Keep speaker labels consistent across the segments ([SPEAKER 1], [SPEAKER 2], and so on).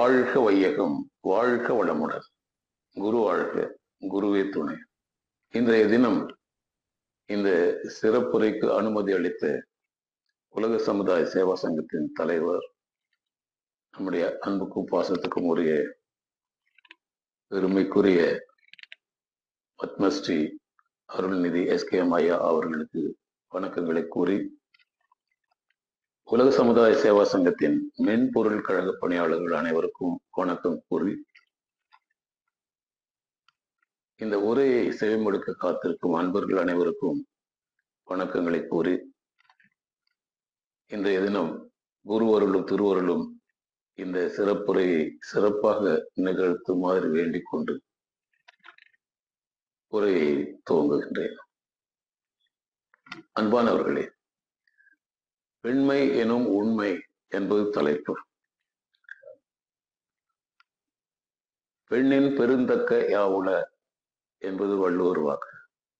[SPEAKER 1] வாழ்க வையகம் வாழ்க வளமுடன் குரு வாழ்க குருவே துணை இன்றைய தினம் இந்த சிறப்புரைக்கு அனுமதி அளித்த உலக சமுதாய சேவா சங்கத்தின் தலைவர் நம்முடைய அன்புக்கும் பாசத்துக்கும் உரிய பெருமைக்குரிய பத்மஸ்ரீ அருள்நிதி எஸ் கே ஐயா அவர்களுக்கு வணக்கங்களை கூறி உலக சமுதாய சேவா சங்கத்தின் மென்பொருள் கழக பணியாளர்கள் அனைவருக்கும் வணக்கம் கூறி இந்த உரையை செவிமடுக்க காத்திருக்கும் அன்பர்கள் அனைவருக்கும் வணக்கங்களை கூறி இன்றைய தினம் குருவருளும் திருவருளும் இந்த சிறப்புரையை சிறப்பாக நிகழ்த்துமாறு வேண்டிக் கொண்டு உரையை துவங்குகின்றேன் அன்பானவர்களே பெண்மை எனும் உண்மை என்பது தலைப்பு பெண்ணின் பெருந்தக்க யாவுல என்பது வள்ளுவர் வாக்கு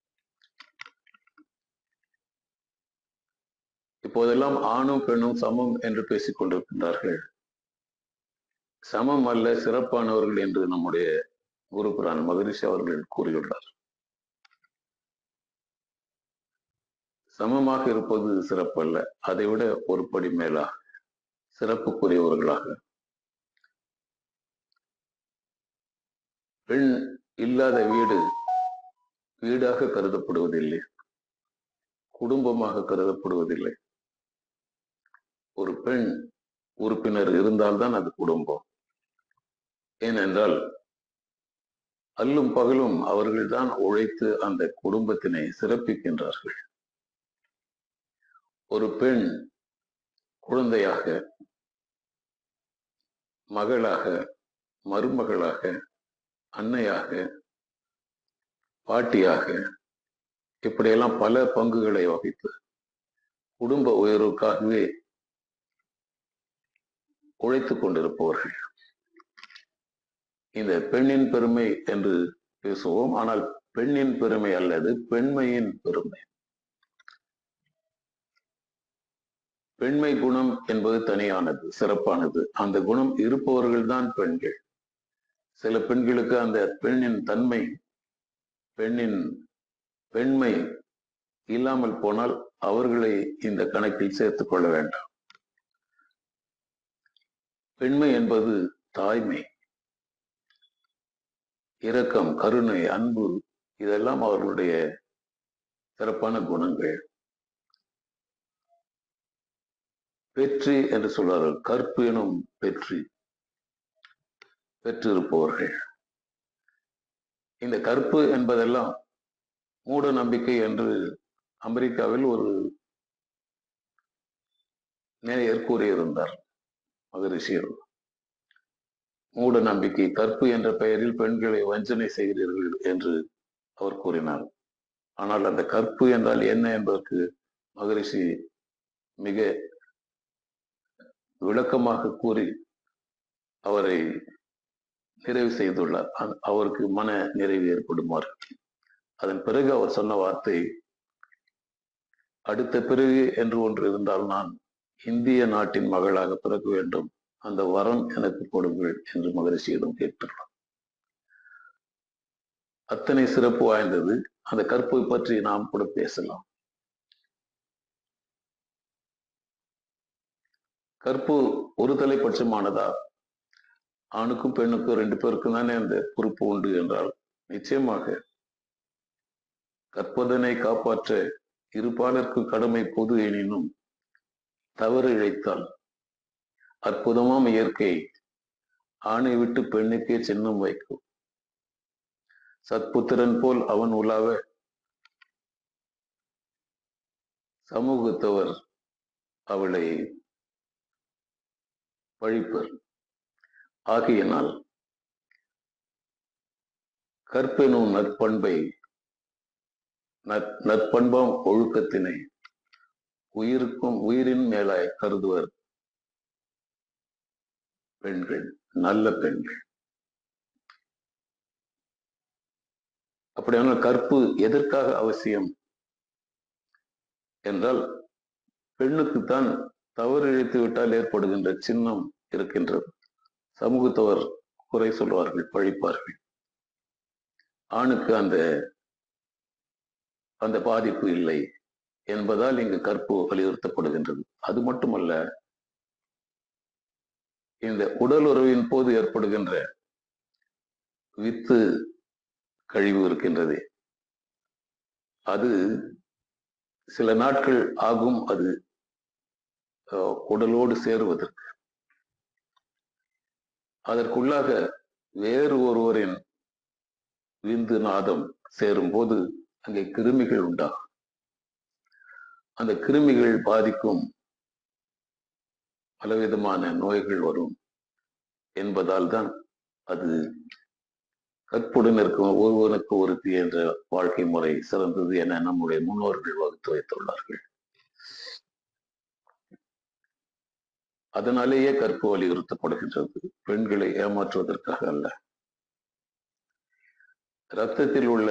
[SPEAKER 1] இப்போதெல்லாம் ஆணும் பெண்ணும் சமம் என்று பேசிக் கொண்டிருக்கின்றார்கள் சமம் அல்ல சிறப்பானவர்கள் என்று நம்முடைய குருபுரான் மகரிஷி அவர்கள் கூறியுள்ளார் சமமாக இருப்பது சிறப்பல்ல அதை விட ஒரு படி மேலாக சிறப்புக்குரியவர்களாக பெண் இல்லாத வீடு வீடாக கருதப்படுவதில்லை குடும்பமாக கருதப்படுவதில்லை ஒரு பெண் உறுப்பினர் இருந்தால்தான் அது குடும்பம் ஏனென்றால் அல்லும் பகலும் அவர்கள்தான் உழைத்து அந்த குடும்பத்தினை சிறப்பிக்கின்றார்கள் ஒரு பெண் குழந்தையாக மகளாக மருமகளாக அன்னையாக பாட்டியாக இப்படியெல்லாம் பல பங்குகளை வகித்து குடும்ப உயர்வுக்காகவே உழைத்துக் கொண்டிருப்பவர்கள் இந்த பெண்ணின் பெருமை என்று பேசுவோம் ஆனால் பெண்ணின் பெருமை அல்லது பெண்மையின் பெருமை பெண்மை குணம் என்பது தனியானது சிறப்பானது அந்த குணம் இருப்பவர்கள் தான் பெண்கள் சில பெண்களுக்கு அந்த பெண்ணின் தன்மை பெண்ணின் பெண்மை இல்லாமல் போனால் அவர்களை இந்த கணக்கில் சேர்த்துக் கொள்ள வேண்டாம் பெண்மை என்பது தாய்மை இரக்கம் கருணை அன்பு இதெல்லாம் அவர்களுடைய சிறப்பான குணங்கள் வெற்றி என்று சொல்வார்கள் கற்பு எனும் வெற்றி பெற்றிருப்பவர்கள் இந்த கற்பு என்பதெல்லாம் மூட நம்பிக்கை என்று அமெரிக்காவில் ஒரு நேயர் கூறியிருந்தார் மகரிஷியர் மூட நம்பிக்கை கற்பு என்ற பெயரில் பெண்களை வஞ்சனை செய்கிறீர்கள் என்று அவர் கூறினார் ஆனால் அந்த கற்பு என்றால் என்ன என்பதற்கு மகரிஷி மிக விளக்கமாக கூறி அவரை நிறைவு செய்துள்ளார் அவருக்கு மன நிறைவு ஏற்படுமாறு அதன் பிறகு அவர் சொன்ன வார்த்தை அடுத்த பிறகு என்று ஒன்று இருந்தால் நான் இந்திய நாட்டின் மகளாக பிறக்க வேண்டும் அந்த வரம் எனக்கு கொடுங்கள் என்று மகரிஷியிடம் கேட்டுள்ளார் அத்தனை சிறப்பு வாய்ந்தது அந்த கற்பை பற்றி நாம் கூட பேசலாம் கற்பு ஒரு தலைப்பட்சமானதா ஆணுக்கும் பெண்ணுக்கும் ரெண்டு பேருக்கும் தானே அந்த பொறுப்பு உண்டு என்றால் நிச்சயமாக கற்பதனை காப்பாற்ற இருபாலருக்கு கடமை பொது எனினும் தவறு இழைத்தால் அற்புதமாம் இயற்கை ஆணை விட்டு பெண்ணுக்கே சின்னம் வைக்கும் சத்புத்திரன் போல் அவன் உலாவ சமூகத்தவர் அவளை பழிப்பர் ஆகையினால் கற்பெனும் நற்பண்பை நற்பண்பாம் ஒழுக்கத்தினை உயிருக்கும் உயிரின் மேலாய் கருதுவர் பெண்கள் நல்ல பெண்கள் அப்படியானால் கற்பு எதற்காக அவசியம் என்றால் பெண்ணுக்குத்தான் தவறு இழைத்து விட்டால் ஏற்படுகின்ற சின்னம் இருக்கின்றது சமூகத்தவர் குறை சொல்வார்கள் பழிப்பார்கள் ஆணுக்கு அந்த அந்த பாதிப்பு இல்லை என்பதால் இங்கு கற்பு வலியுறுத்தப்படுகின்றது அது மட்டுமல்ல இந்த உடல் உறவின் போது ஏற்படுகின்ற வித்து கழிவு இருக்கின்றது அது சில நாட்கள் ஆகும் அது உடலோடு சேருவதற்கு அதற்குள்ளாக வேறு ஒருவரின் விந்து நாதம் சேரும் போது அங்கே கிருமிகள் உண்டாகும் அந்த கிருமிகள் பாதிக்கும் பலவிதமான நோய்கள் வரும் என்பதால் தான் அது கற்புடன் இருக்கும் ஒருவனுக்கு ஒருத்தி என்ற வாழ்க்கை முறை சிறந்தது என நம்முடைய முன்னோர்கள் வகுத்து வைத்துள்ளார்கள் அதனாலேயே கற்பு வலியுறுத்தப்படுகின்றது பெண்களை ஏமாற்றுவதற்காக அல்ல ரத்தத்தில் உள்ள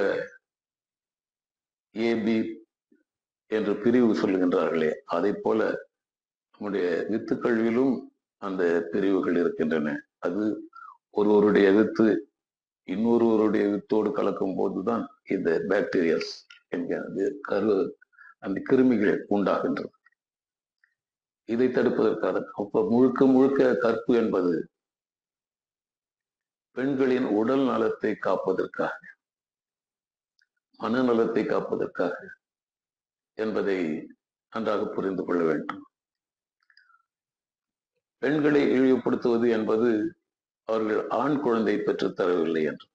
[SPEAKER 1] ஏபி என்று பிரிவு சொல்லுகின்றார்களே அதை போல நம்முடைய வித்து கழிவிலும் அந்த பிரிவுகள் இருக்கின்றன அது ஒருவருடைய வித்து இன்னொருவருடைய வித்தோடு கலக்கும் போதுதான் இந்த பாக்டீரியாஸ் என்கிறது கரு அந்த கிருமிகள் உண்டாகின்றது இதை தடுப்பதற்காக அப்ப முழுக்க முழுக்க கற்பு என்பது பெண்களின் உடல் நலத்தை காப்பதற்காக மனநலத்தை காப்பதற்காக என்பதை நன்றாக புரிந்து கொள்ள வேண்டும் பெண்களை இழிவுபடுத்துவது என்பது அவர்கள் ஆண் குழந்தை பெற்றுத் தரவில்லை என்று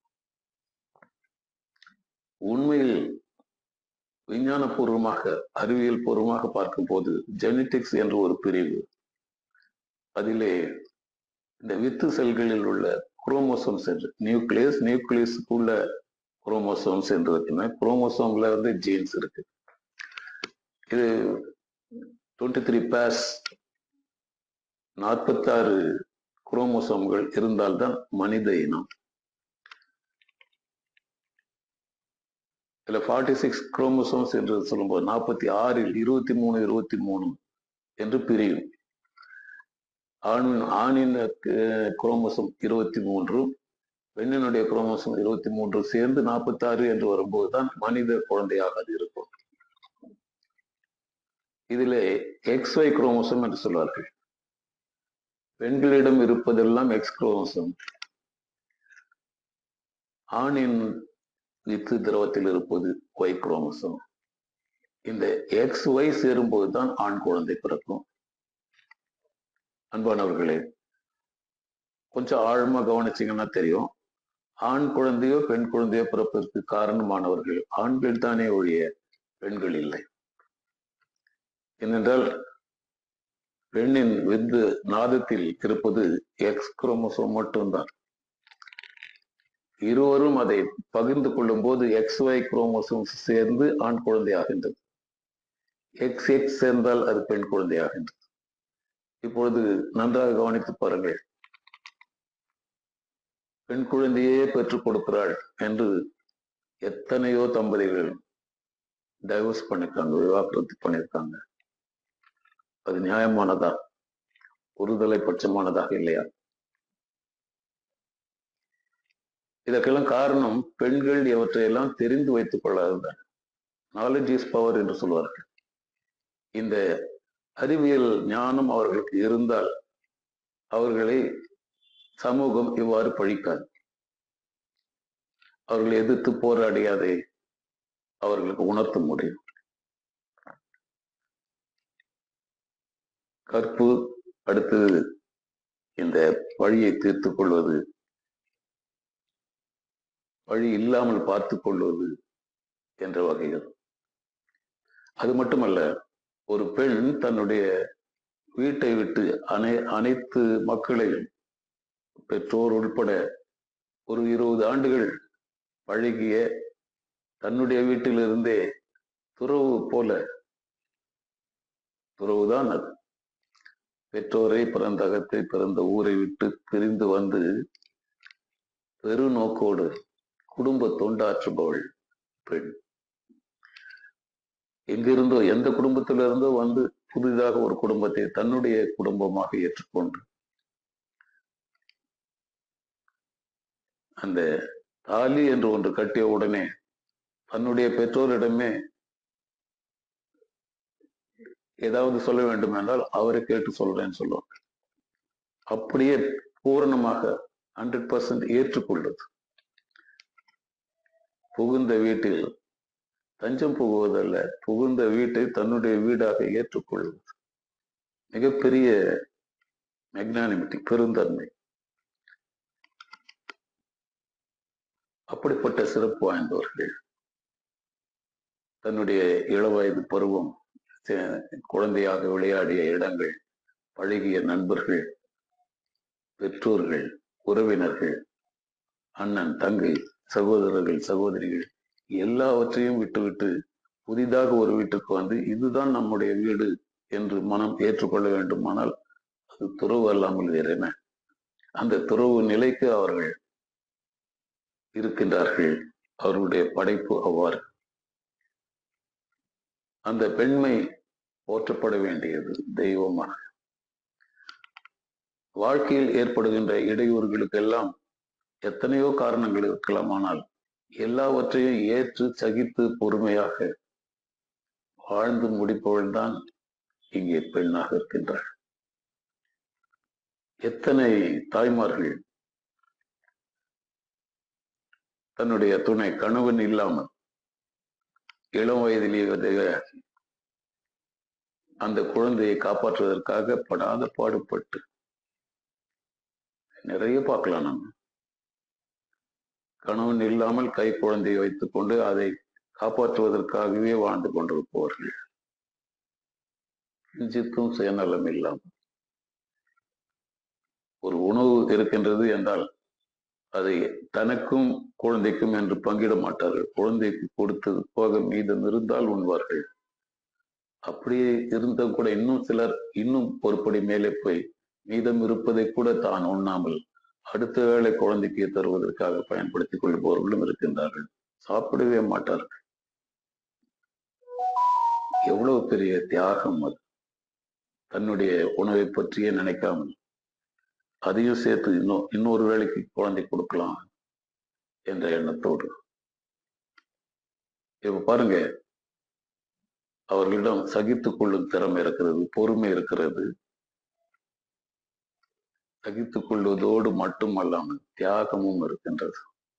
[SPEAKER 1] உண்மையில் விஞ்ஞான பூர்வமாக அறிவியல் பூர்வமாக பார்க்கும்போது ஜெனட்டிக்ஸ் என்ற ஒரு பிரிவு அதிலே இந்த வித்து செல்களில் உள்ள குரோமோசோம்ஸ் என்று நியூக்ளியஸ் நியூக்ளியஸுக்குள்ள குரோமோசோம்ஸ் என்று இருக்குன்னா குரோமோசோம்ல வந்து ஜீன்ஸ் இருக்கு இது டுவெண்ட்டி த்ரீ பேஸ் நாற்பத்தாறு குரோமோசோம்கள் இருந்தால்தான் மனித இனம் இதுல ஃபார்ட்டி சிக்ஸ் குரோமோசோம்ஸ் என்று சொல்லும்போது நாற்பத்தி ஆறில் இருபத்தி மூணு இருபத்தி மூணு என்று பிரியும் ஆணின் ஆணின் குரோமோசோம் இருபத்தி மூன்று பெண்ணினுடைய குரோமோசோம் இருபத்தி மூன்று சேர்ந்து நாற்பத்தி ஆறு என்று வரும்போதுதான் மனித குழந்தையாக அது இருக்கும் இதிலே எக்ஸ் ஒய் குரோமோசோம் என்று சொல்வார்கள் பெண்களிடம் இருப்பதெல்லாம் எக்ஸ் குரோமோசோம் ஆணின் வித்து திரவத்தில் இருப்பது ஒய் குரோமோசோம் இந்த எக்ஸ் ஒய் சேரும்போது தான் ஆண் குழந்தை பிறக்கும் அன்பானவர்களே கொஞ்சம் ஆழமா கவனிச்சிங்கன்னா தெரியும் ஆண் குழந்தையோ பெண் குழந்தையோ பிறப்பதற்கு காரணமானவர்கள் ஆண்கள் தானே ஒழிய பெண்கள் இல்லை ஏனென்றால் பெண்ணின் விந்து நாதத்தில் இருப்பது எக்ஸ் குரோமோசோம் மட்டும்தான் இருவரும் அதை பகிர்ந்து கொள்ளும் போது எக்ஸ் ஒய் குரோமோசோம் சேர்ந்து ஆண் குழந்தை ஆகின்றது எக்ஸ் எக்ஸ் சேர்ந்தால் அது பெண் குழந்தை ஆகின்றது இப்பொழுது நன்றாக கவனித்து பாருங்கள் பெண் குழந்தையே பெற்றுக் கொடுக்கிறாள் என்று எத்தனையோ தம்பதிகள் டைவர்ஸ் பண்ணிருக்காங்க விவாகரத்து பண்ணிருக்காங்க அது நியாயமானதா ஒருதலை பட்சமானதாக இல்லையா இதற்கெல்லாம் காரணம் பெண்கள் இவற்றையெல்லாம் தெரிந்து வைத்துக் கொள்ளாததான் நாலேஜ் இஸ் பவர் என்று சொல்வார்கள் இந்த அறிவியல் ஞானம் அவர்களுக்கு இருந்தால் அவர்களை சமூகம் இவ்வாறு பழிக்காது அவர்களை எதிர்த்து போராடியாதை அவர்களுக்கு உணர்த்த முடியும் கற்பு அடுத்து இந்த பழியை தீர்த்து கொள்வது வழி இல்லாமல் பார்த்து கொள்வது என்ற வகையில் அது மட்டுமல்ல ஒரு பெண் தன்னுடைய வீட்டை விட்டு அனை அனைத்து மக்களையும் பெற்றோர் உட்பட ஒரு இருபது ஆண்டுகள் பழகிய தன்னுடைய வீட்டிலிருந்தே துறவு போல துறவுதான் அது பெற்றோரை பிறந்த அகத்தை பிறந்த ஊரை விட்டு பிரிந்து வந்து பெரு நோக்கோடு குடும்ப தொண்டாற்றுபவள் பெண் எங்கிருந்தோ எந்த குடும்பத்திலிருந்தோ வந்து புதிதாக ஒரு குடும்பத்தை தன்னுடைய குடும்பமாக ஏற்றுக்கொண்டு அந்த தாலி என்று ஒன்று கட்டிய உடனே தன்னுடைய பெற்றோரிடமே ஏதாவது சொல்ல வேண்டும் என்றால் அவரை கேட்டு சொல்றேன்னு சொல்லுவாங்க அப்படியே பூரணமாக ஹண்ட்ரட் பர்சன்ட் ஏற்றுக்கொள்வது புகுந்த வீட்டில் தஞ்சம் புகுவதல்ல புகுந்த வீட்டை தன்னுடைய வீடாக ஏற்றுக்கொள்வது மிகப்பெரிய மெக்னானிமிட்டி பெருந்தன்மை அப்படிப்பட்ட சிறப்பு வாய்ந்தவர்கள் தன்னுடைய இளவயது பருவம் குழந்தையாக விளையாடிய இடங்கள் பழகிய நண்பர்கள் பெற்றோர்கள் உறவினர்கள் அண்ணன் தங்கை சகோதரர்கள் சகோதரிகள் எல்லாவற்றையும் விட்டுவிட்டு புதிதாக ஒரு வீட்டுக்கு வந்து இதுதான் நம்முடைய வீடு என்று மனம் ஏற்றுக்கொள்ள வேண்டுமானால் அது துறவு அல்லாமல் வேறென அந்த துறவு நிலைக்கு அவர்கள் இருக்கின்றார்கள் அவர்களுடைய படைப்பு அவ்வாறு அந்த பெண்மை போற்றப்பட வேண்டியது தெய்வமாக வாழ்க்கையில் ஏற்படுகின்ற இடையூறுகளுக்கெல்லாம் எத்தனையோ காரணங்கள் இருக்கலாம் ஆனால் எல்லாவற்றையும் ஏற்று சகித்து பொறுமையாக வாழ்ந்து முடிப்பவள் தான் இங்கே பெண்ணாக இருக்கின்றாள் எத்தனை தாய்மார்கள் தன்னுடைய துணை கணவன் இல்லாமல் இளம் வயதிலேயே அந்த குழந்தையை காப்பாற்றுவதற்காக படாத பாடுபட்டு நிறைய பார்க்கலாம் நம்ம கணவன் இல்லாமல் கை குழந்தையை வைத்துக் கொண்டு அதை காப்பாற்றுவதற்காகவே வாழ்ந்து கொண்டிருப்பவர்கள் கிஞ்சித்தும் சுயநலம் இல்லாமல் ஒரு உணவு இருக்கின்றது என்றால் அதை தனக்கும் குழந்தைக்கும் என்று பங்கிட மாட்டார்கள் குழந்தைக்கு கொடுத்தது போக மீதம் இருந்தால் உண்பார்கள் அப்படியே இருந்த கூட இன்னும் சிலர் இன்னும் பொறுப்படி மேலே போய் மீதம் இருப்பதை கூட தான் உண்ணாமல் அடுத்த வேளை குழந்தைக்கு தருவதற்காக பயன்படுத்திக் கொள்பவர்களும் இருக்கின்றார்கள் சாப்பிடவே மாட்டார்கள் எவ்வளவு பெரிய தியாகம் அது தன்னுடைய உணவை பற்றியே நினைக்காமல் அதையும் சேர்த்து இன்னும் இன்னொரு வேலைக்கு குழந்தை கொடுக்கலாம் என்ற எண்ணத்தோடு இப்ப பாருங்க அவர்களிடம் சகித்துக் கொள்ளும் திறமை இருக்கிறது பொறுமை இருக்கிறது சகித்துக் கொள்வதோடு மட்டுமல்லாமல் தியாகமும் இருக்கின்றது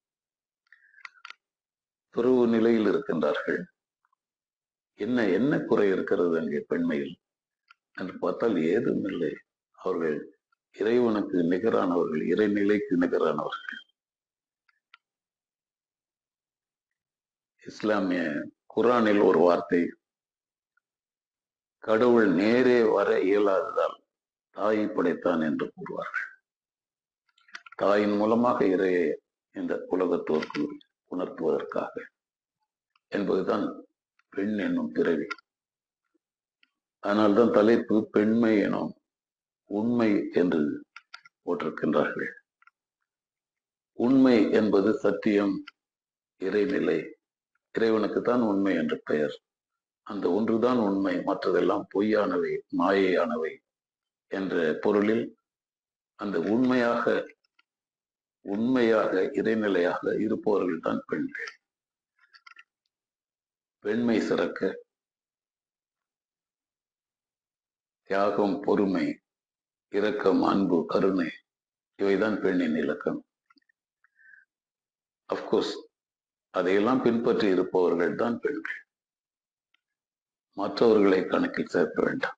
[SPEAKER 1] துறவு நிலையில் இருக்கின்றார்கள் என்ன என்ன குறை இருக்கிறது அங்கே பெண்மையில் என்று பார்த்தால் ஏதும் இல்லை அவர்கள் இறைவனுக்கு நிகரானவர்கள் இறைநிலைக்கு நிகரானவர்கள் இஸ்லாமிய குரானில் ஒரு வார்த்தை கடவுள் நேரே வர இயலாததால் தாயை படைத்தான் என்று கூறுவார்கள் தாயின் மூலமாக இறையை இந்த உலகத்தோருக்கு உணர்த்துவதற்காக என்பதுதான் பெண் என்னும் பிறவி அதனால்தான் தலைப்பு பெண்மை எனும் உண்மை என்று போட்டிருக்கின்றார்கள் உண்மை என்பது சத்தியம் இறைநிலை இறைவனுக்கு தான் உண்மை என்று பெயர் அந்த ஒன்றுதான் உண்மை மற்றதெல்லாம் பொய்யானவை மாயையானவை என்ற பொருளில் அந்த உண்மையாக உண்மையாக இறைநிலையாக இருப்பவர்கள் தான் பெண்கள் பெண்மை சிறக்க தியாகம் பொறுமை இரக்கம் அன்பு கருணை இவைதான் பெண்ணின் இலக்கம் அப்கோர்ஸ் அதையெல்லாம் பின்பற்றி இருப்பவர்கள் தான் பெண்கள் மற்றவர்களை கணக்கில் சேர்க்க வேண்டாம்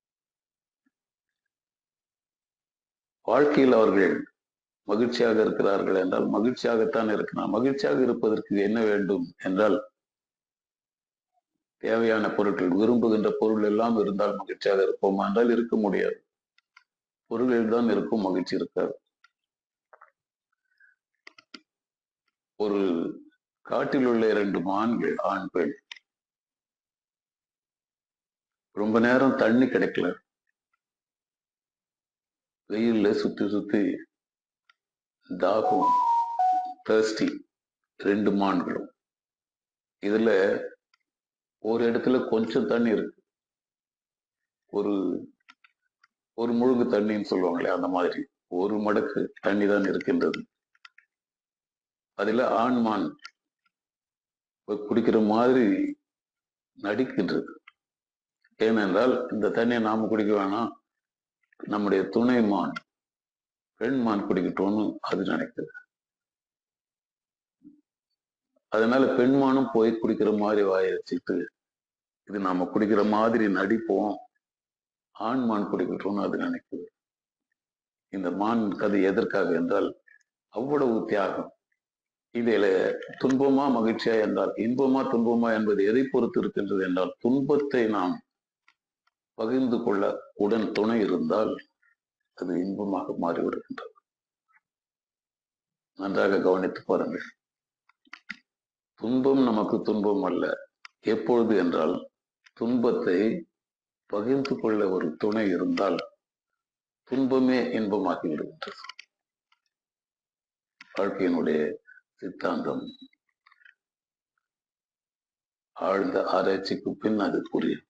[SPEAKER 1] வாழ்க்கையில் அவர்கள் மகிழ்ச்சியாக இருக்கிறார்கள் என்றால் மகிழ்ச்சியாகத்தான் இருக்கிறார் மகிழ்ச்சியாக இருப்பதற்கு என்ன வேண்டும் என்றால் தேவையான பொருட்கள் விரும்புகின்ற பொருள் எல்லாம் இருந்தால் மகிழ்ச்சியாக இருப்போமா என்றால் இருக்க முடியாது பொருளில் தான் இருக்கும் மகிழ்ச்சி இருக்காது ஒரு காட்டில் உள்ள இரண்டு மான்கள் ஆண் பெண் ரொம்ப நேரம் தண்ணி கிடைக்கல வெயில்ல சுத்தி சுத்தி தாகம் தேர்ஸ்டி ரெண்டு மான்களும் இதுல ஒரு இடத்துல கொஞ்சம் தண்ணி இருக்கு ஒரு ஒரு முழுங்கு தண்ணின்னு சொல்லுவாங்களே அந்த மாதிரி ஒரு மடக்கு தண்ணி தான் இருக்கின்றது அதுல ஆண்மான் குடிக்கிற மாதிரி நடிக்கின்றது ஏனென்றால் இந்த தண்ணியை நாம குடிக்க வேணாம் நம்முடைய துணை மான் பெண் மான் குடிக்கட்டும்னு அது நினைக்குது அதனால பெண்மானும் போய் குடிக்கிற மாதிரி வாய வச்சுட்டு இது நாம குடிக்கிற மாதிரி நடிப்போம் ஆண் மான் குடிக்கட்டும்னு அது நினைக்குது இந்த மான் கதை எதற்காக என்றால் அவ்வளவு தியாகம் இதில துன்பமா மகிழ்ச்சியா என்றால் இன்பமா துன்பமா என்பது எதை பொறுத்து இருக்கின்றது என்றால் துன்பத்தை நாம் பகிர்ந்து கொள்ள உடன் துணை இருந்தால் அது இன்பமாக மாறிவிடுகின்றது நன்றாக கவனித்து பாருங்கள் துன்பம் நமக்கு துன்பம் அல்ல எப்பொழுது என்றால் துன்பத்தை பகிர்ந்து கொள்ள ஒரு துணை இருந்தால் துன்பமே இன்பமாகி விடுகின்றது வாழ்க்கையினுடைய சித்தாந்தம் ஆழ்ந்த ஆராய்ச்சிக்கு பின் அது புரியும்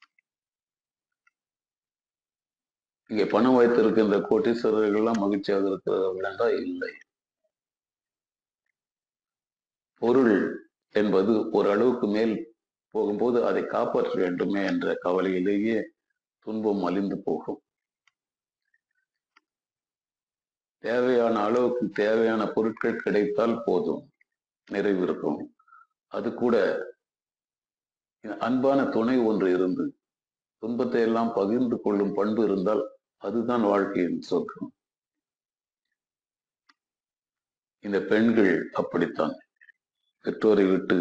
[SPEAKER 1] இங்கே பணம் வைத்திருக்கின்ற கோட்டீஸ்வரர்கள்லாம் மகிழ்ச்சியாக இருக்கிறார்கள் என்றால் இல்லை பொருள் என்பது ஒரு அளவுக்கு மேல் போகும்போது அதை காப்பாற்ற வேண்டுமே என்ற கவலையிலேயே துன்பம் அழிந்து போகும் தேவையான அளவுக்கு தேவையான பொருட்கள் கிடைத்தால் போதும் நிறைவு இருக்கும் அது கூட அன்பான துணை ஒன்று இருந்து துன்பத்தை எல்லாம் பகிர்ந்து கொள்ளும் பண்பு இருந்தால் அதுதான் வாழ்க்கையின் சொர்க்கம் இந்த பெண்கள் அப்படித்தான் பெற்றோரை விட்டு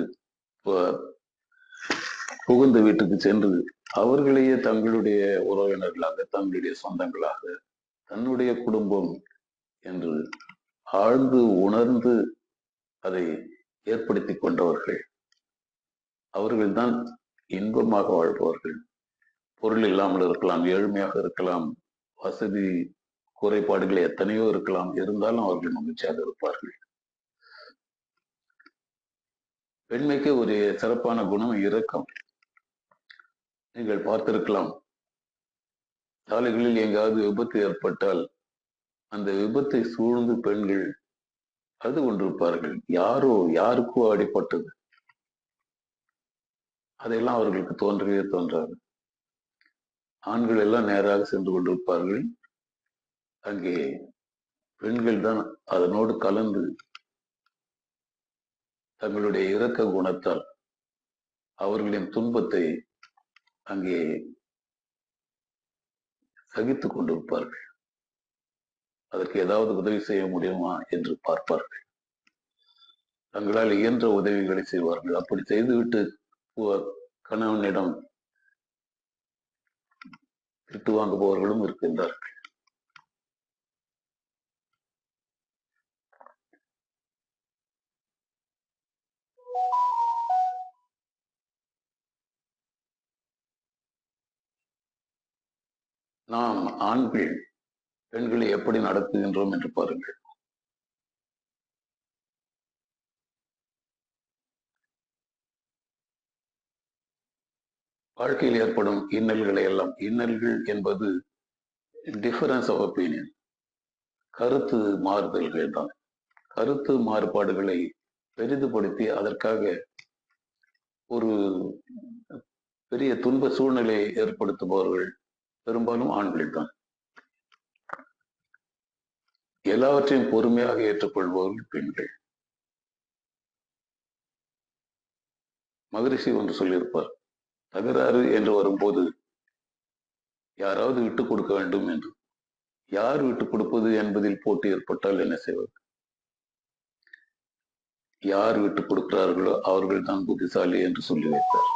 [SPEAKER 1] புகுந்த வீட்டுக்கு சென்று அவர்களையே தங்களுடைய உறவினர்களாக தங்களுடைய சொந்தங்களாக தன்னுடைய குடும்பம் என்று ஆழ்ந்து உணர்ந்து அதை ஏற்படுத்தி கொண்டவர்கள் அவர்கள்தான் இன்பமாக வாழ்பவர்கள் பொருள் இல்லாமல் இருக்கலாம் ஏழ்மையாக இருக்கலாம் வசதி குறைபாடுகள் எத்தனையோ இருக்கலாம் இருந்தாலும் அவர்கள் மகிழ்ச்சியாக இருப்பார்கள் பெண்மைக்கு ஒரு சிறப்பான குணம் இரக்கம் நீங்கள் பார்த்திருக்கலாம் சாலைகளில் எங்காவது விபத்து ஏற்பட்டால் அந்த விபத்தை சூழ்ந்து பெண்கள் அழுது கொண்டிருப்பார்கள் யாரோ யாருக்கோ அடிப்பட்டது அதையெல்லாம் அவர்களுக்கு தோன்றவே தோன்றாது ஆண்கள் எல்லாம் நேராக சென்று கொண்டிருப்பார்கள் அங்கே பெண்கள் தான் அதனோடு கலந்து தங்களுடைய இரக்க குணத்தால் அவர்களின் துன்பத்தை அங்கே சகித்துக் கொண்டிருப்பார்கள் அதற்கு ஏதாவது உதவி செய்ய முடியுமா என்று பார்ப்பார்கள் தங்களால் இயன்ற உதவிகளை செய்வார்கள் அப்படி செய்துவிட்டு கணவனிடம் திட்டு வாங்குபவர்களும் இருக்கின்றார்கள் நாம் ஆண்கள் பெண்களை எப்படி நடத்துகின்றோம் என்று பாருங்கள் வாழ்க்கையில் ஏற்படும் இன்னல்களை எல்லாம் இன்னல்கள் என்பது டிஃபரன்ஸ் ஆஃப் ஒப்பீனியன் கருத்து மாறுதல்கள் தான் கருத்து மாறுபாடுகளை பெரிதுபடுத்தி அதற்காக ஒரு பெரிய துன்ப சூழ்நிலையை ஏற்படுத்துபவர்கள் பெரும்பாலும் ஆண்கள் தான் எல்லாவற்றையும் பொறுமையாக ஏற்றுக்கொள்பவர்கள் பெண்கள் மகரிஷி ஒன்று சொல்லியிருப்பார் தகராறு என்று வரும்போது யாராவது விட்டுக் கொடுக்க வேண்டும் என்று யார் விட்டுக் கொடுப்பது என்பதில் போட்டி ஏற்பட்டால் என்ன செய்வது யார் விட்டுக் கொடுக்கிறார்களோ அவர்கள் தான் புத்திசாலி என்று சொல்லி வைத்தார்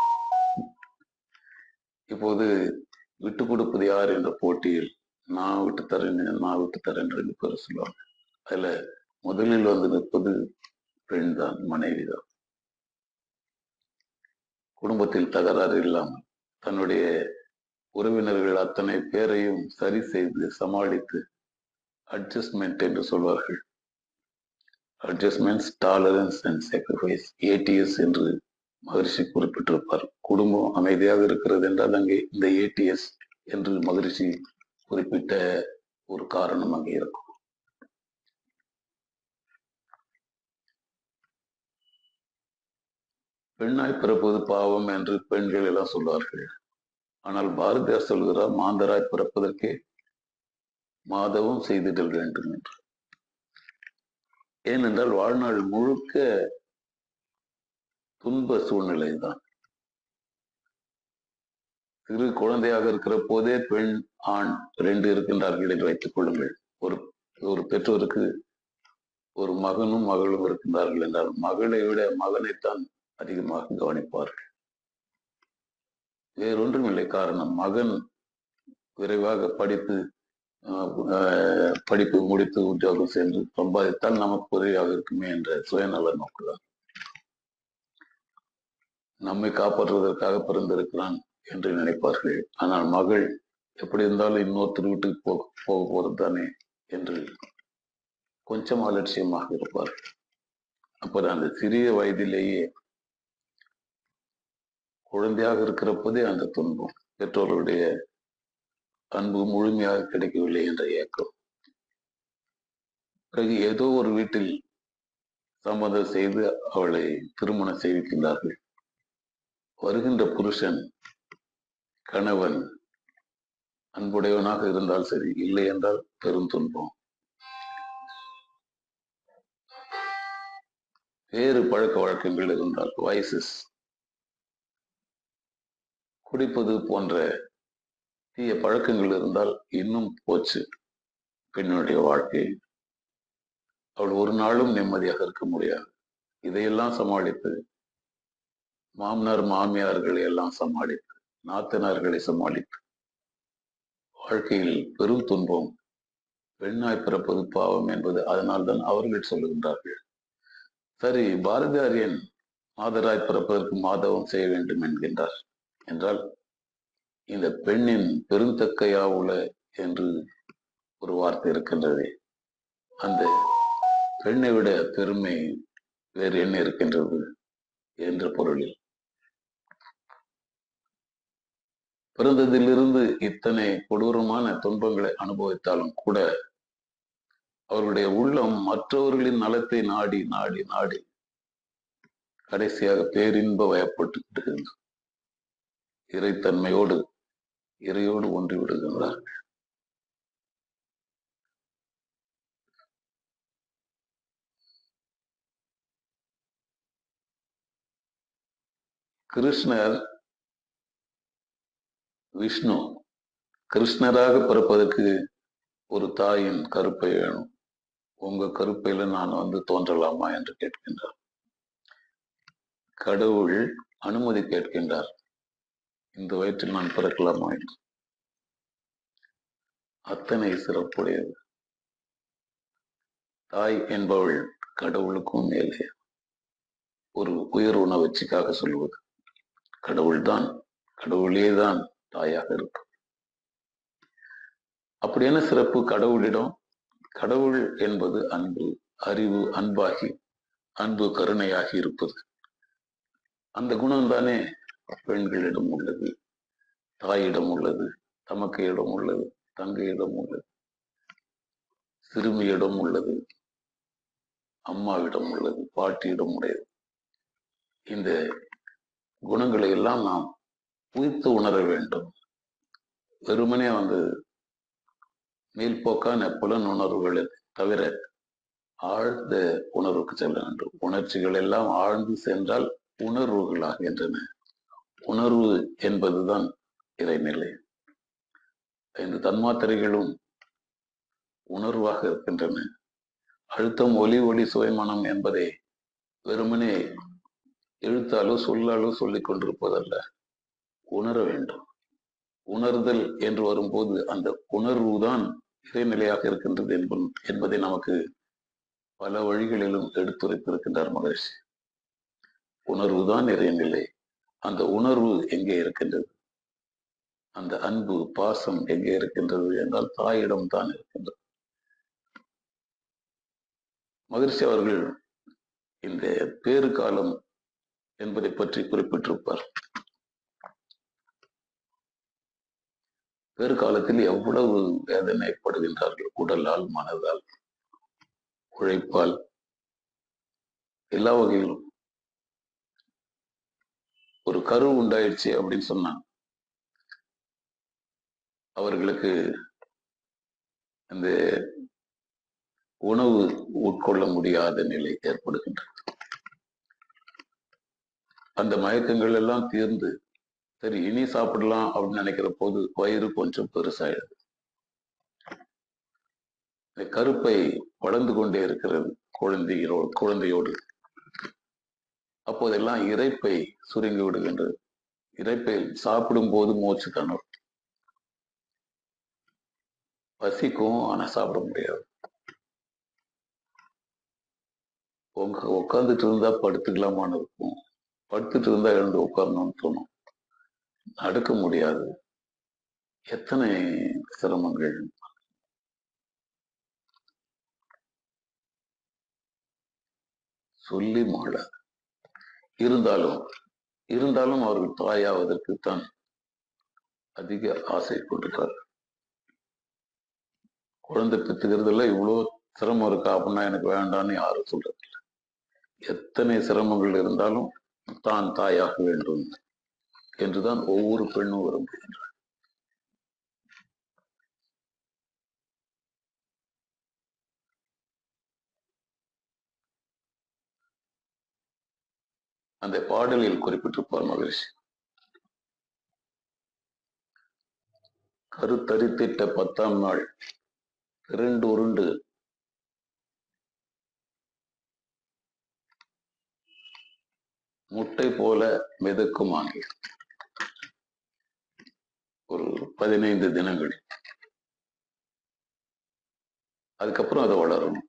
[SPEAKER 1] இப்போது விட்டுக் கொடுப்பது யார் என்ற போட்டியில் நான் விட்டு தரேன் நான் விட்டு தரேன் ரெண்டு பேர் சொல்லுவாங்க அதுல முதலில் வந்து நிற்பது பெண் தான் மனைவி தான் குடும்பத்தில் தகராறு இல்லாமல் தன்னுடைய உறவினர்கள் அத்தனை பேரையும் சரி செய்து சமாளித்து அட்ஜஸ்ட்மெண்ட் என்று சொல்வார்கள் adjustments tolerance and sacrifice ATS என்று மகரிஷி குறிப்பிட்டிருப்பார் குடும்பம் அமைதியாக இருக்கிறது என்றால் அங்கே இந்த ஏடிஎஸ் என்று மகரிஷி குறிப்பிட்ட ஒரு காரணம் அங்கே இருக்கும் பெண்ணாய் பிறப்பது பாவம் என்று பெண்கள் எல்லாம் சொல்வார்கள் ஆனால் பாரதியார் சொல்கிறார் மாந்தராய் பிறப்பதற்கே மாதவம் செய்திடல் வேண்டும் என்று ஏனென்றால் வாழ்நாள் முழுக்க துன்ப சூழ்நிலை தான் சிறு குழந்தையாக இருக்கிற போதே பெண் ஆண் ரெண்டு இருக்கின்றார்கள் என்று வைத்துக் கொள்ளுங்கள் ஒரு ஒரு பெற்றோருக்கு ஒரு மகனும் மகளும் இருக்கின்றார்கள் என்றால் மகளை விட மகனைத்தான் அதிகமாக கவனிப்பார்கள் வேறொன்றும் இல்லை காரணம் மகன் விரைவாக படித்து படிப்பு முடித்து உத்தியோகம் சென்று சம்பாதித்தால் நமக்கு உதவியாக இருக்குமே என்ற சுயநல நோக்குதான் நம்மை காப்பாற்றுவதற்காக பிறந்திருக்கிறான் என்று நினைப்பார்கள் ஆனால் மகள் எப்படி இருந்தாலும் இன்னொருத்தர் வீட்டுக்கு போக போக போறது தானே என்று கொஞ்சம் அலட்சியமாக இருப்பார்கள் அப்ப அந்த சிறிய வயதிலேயே குழந்தையாக இருக்கிறப்பதே அந்த துன்பம் பெற்றோர்களுடைய அன்பு முழுமையாக கிடைக்கவில்லை என்ற ஏக்கம் பிறகு ஏதோ ஒரு வீட்டில் சம்மதம் செய்து அவளை திருமணம் செய்விக்கின்றார்கள் வருகின்ற புருஷன் கணவன் அன்புடையவனாக இருந்தால் சரி இல்லை என்றால் பெரும் துன்பம் வேறு பழக்க வழக்கங்கள் இருந்தால் வைசஸ் குடிப்பது போன்ற தீய பழக்கங்கள் இருந்தால் இன்னும் போச்சு பெண்ணுடைய வாழ்க்கை அவள் ஒரு நாளும் நிம்மதியாக இருக்க முடியாது இதையெல்லாம் சமாளித்து மாமனார் மாமியார்களை எல்லாம் சமாளித்து நாத்தனார்களை சமாளித்து வாழ்க்கையில் பெரும் துன்பம் பெண்ணாய் பிறப்பது பாவம் என்பது அதனால்தான் அவர்கள் சொல்லுகின்றார்கள் சரி பாரதியார் ஏன் மாதராய் பிறப்பதற்கு மாதவம் செய்ய வேண்டும் என்கின்றார் என்றால் இந்த பெண்ணின் பெருந்தக்கையா உல என்று ஒரு வார்த்தை இருக்கின்றது அந்த பெண்ணை விட பெருமை வேறு என்ன இருக்கின்றது என்ற பொருளில் பிறந்ததிலிருந்து இத்தனை கொடூரமான துன்பங்களை அனுபவித்தாலும் கூட அவர்களுடைய உள்ளம் மற்றவர்களின் நலத்தை நாடி நாடி நாடி கடைசியாக பேரின்ப வயப்பட்டு இறைத்தன்மையோடு இறையோடு ஒன்றி விடுகின்றார் கிருஷ்ணர் விஷ்ணு கிருஷ்ணராக பிறப்பதற்கு ஒரு தாயின் கருப்பை வேணும் உங்க கருப்பையில நான் வந்து தோன்றலாமா என்று கேட்கின்றார் கடவுள் அனுமதி கேட்கின்றார் இந்த வயிற்றில் நான் பிறக்கலாமா என்று அத்தனை சிறப்புடையது தாய் என்பவள் கடவுளுக்கும் மேலே ஒரு உயர் உணர்ச்சிக்காக சொல்வது கடவுள்தான் கடவுளே தான் தாயாக இருக்கும் அப்படியான சிறப்பு கடவுளிடம் கடவுள் என்பது அன்பு அறிவு அன்பாகி அன்பு கருணையாகி இருப்பது அந்த குணம் தானே பெண்களிடம் உள்ளது தாயிடம் உள்ளது தமக்கையிடம் உள்ளது தங்கையிடம் உள்ளது சிறுமியிடம் உள்ளது அம்மாவிடம் உள்ளது பாட்டியிடம் உடையது இந்த குணங்களை எல்லாம் நாம் உயிர்த்து உணர வேண்டும் வெறுமனே வந்து மேல்போக்கான புலன் உணர்வுகளை தவிர ஆழ்ந்த உணர்வுக்கு செல்ல வேண்டும் உணர்ச்சிகள் எல்லாம் ஆழ்ந்து சென்றால் உணர்வுகளாகின்றன உணர்வு என்பதுதான் இறைநிலை இந்த தன்மாத்திரைகளும் உணர்வாக இருக்கின்றன அழுத்தம் ஒலி ஒளி சுவைமனம் என்பதை வெறுமனே எழுத்தாலோ சொல்லாலோ சொல்லிக் கொண்டிருப்பதல்ல உணர வேண்டும் உணர்தல் என்று வரும்போது அந்த உணர்வு தான் இறைநிலையாக இருக்கின்றது என்பதை நமக்கு பல வழிகளிலும் எடுத்துரைத்திருக்கின்றார் மகர்ஷி உணர்வு தான் இறைநிலை அந்த உணர்வு எங்கே இருக்கின்றது அந்த அன்பு பாசம் எங்கே இருக்கின்றது என்றால் தாயிடம் தான் இருக்கின்றது மகிழ்ச்சி அவர்கள் இந்த பேறு காலம் என்பதை பற்றி குறிப்பிட்டிருப்பார் பேறு காலத்தில் எவ்வளவு வேதனைப்படுகின்றார்கள் உடலால் மனதால் உழைப்பால் எல்லா வகையிலும் ஒரு கரு உண்டாயிடுச்சு அப்படின்னு சொன்னா அவர்களுக்கு அந்த உணவு உட்கொள்ள முடியாத நிலை ஏற்படுகின்றது அந்த மயக்கங்கள் எல்லாம் தீர்ந்து சரி இனி சாப்பிடலாம் அப்படின்னு நினைக்கிற போது வயிறு கொஞ்சம் பெருசாயிடுது இந்த கருப்பை வளர்ந்து கொண்டே இருக்கிறது குழந்தையோடு குழந்தையோடு அப்போதெல்லாம் இறைப்பை சுருங்கி விடுகின்றது இறைப்பை சாப்பிடும் போது மூச்சு தணும் பசிக்கும் ஆனா சாப்பிட முடியாது உங்க உட்காந்துட்டு இருந்தா படுத்துக்கலாமான்னு இருக்கும் படுத்துட்டு இருந்தா எழுந்து உட்காரணும்னு தோணும் நடக்க முடியாது எத்தனை சிரமங்கள் சொல்லி மாள இருந்தாலும் இருந்தாலும் அவர்கள் தாயாவதற்கு தான் அதிக ஆசை கொண்டிருக்கார் குழந்தை பெற்றுக்கிறதுல இவ்வளோ சிரமம் இருக்கா அப்படின்னா எனக்கு வேண்டாம்னு யாரும் சொல்றது இல்லை எத்தனை சிரமங்கள் இருந்தாலும் தான் தாயாக வேண்டும் என்றுதான் ஒவ்வொரு பெண்ணும் விரும்புகின்றார் அந்த பாடலில் குறிப்பிட்டிருப்பார் மகிழ்ச்சி கருத்தரித்திட்ட பத்தாம் நாள் இரண்டு உருண்டு முட்டை போல மிதக்கும் ஆகிய ஒரு பதினைந்து தினங்கள் அதுக்கப்புறம் அதை வளரணும்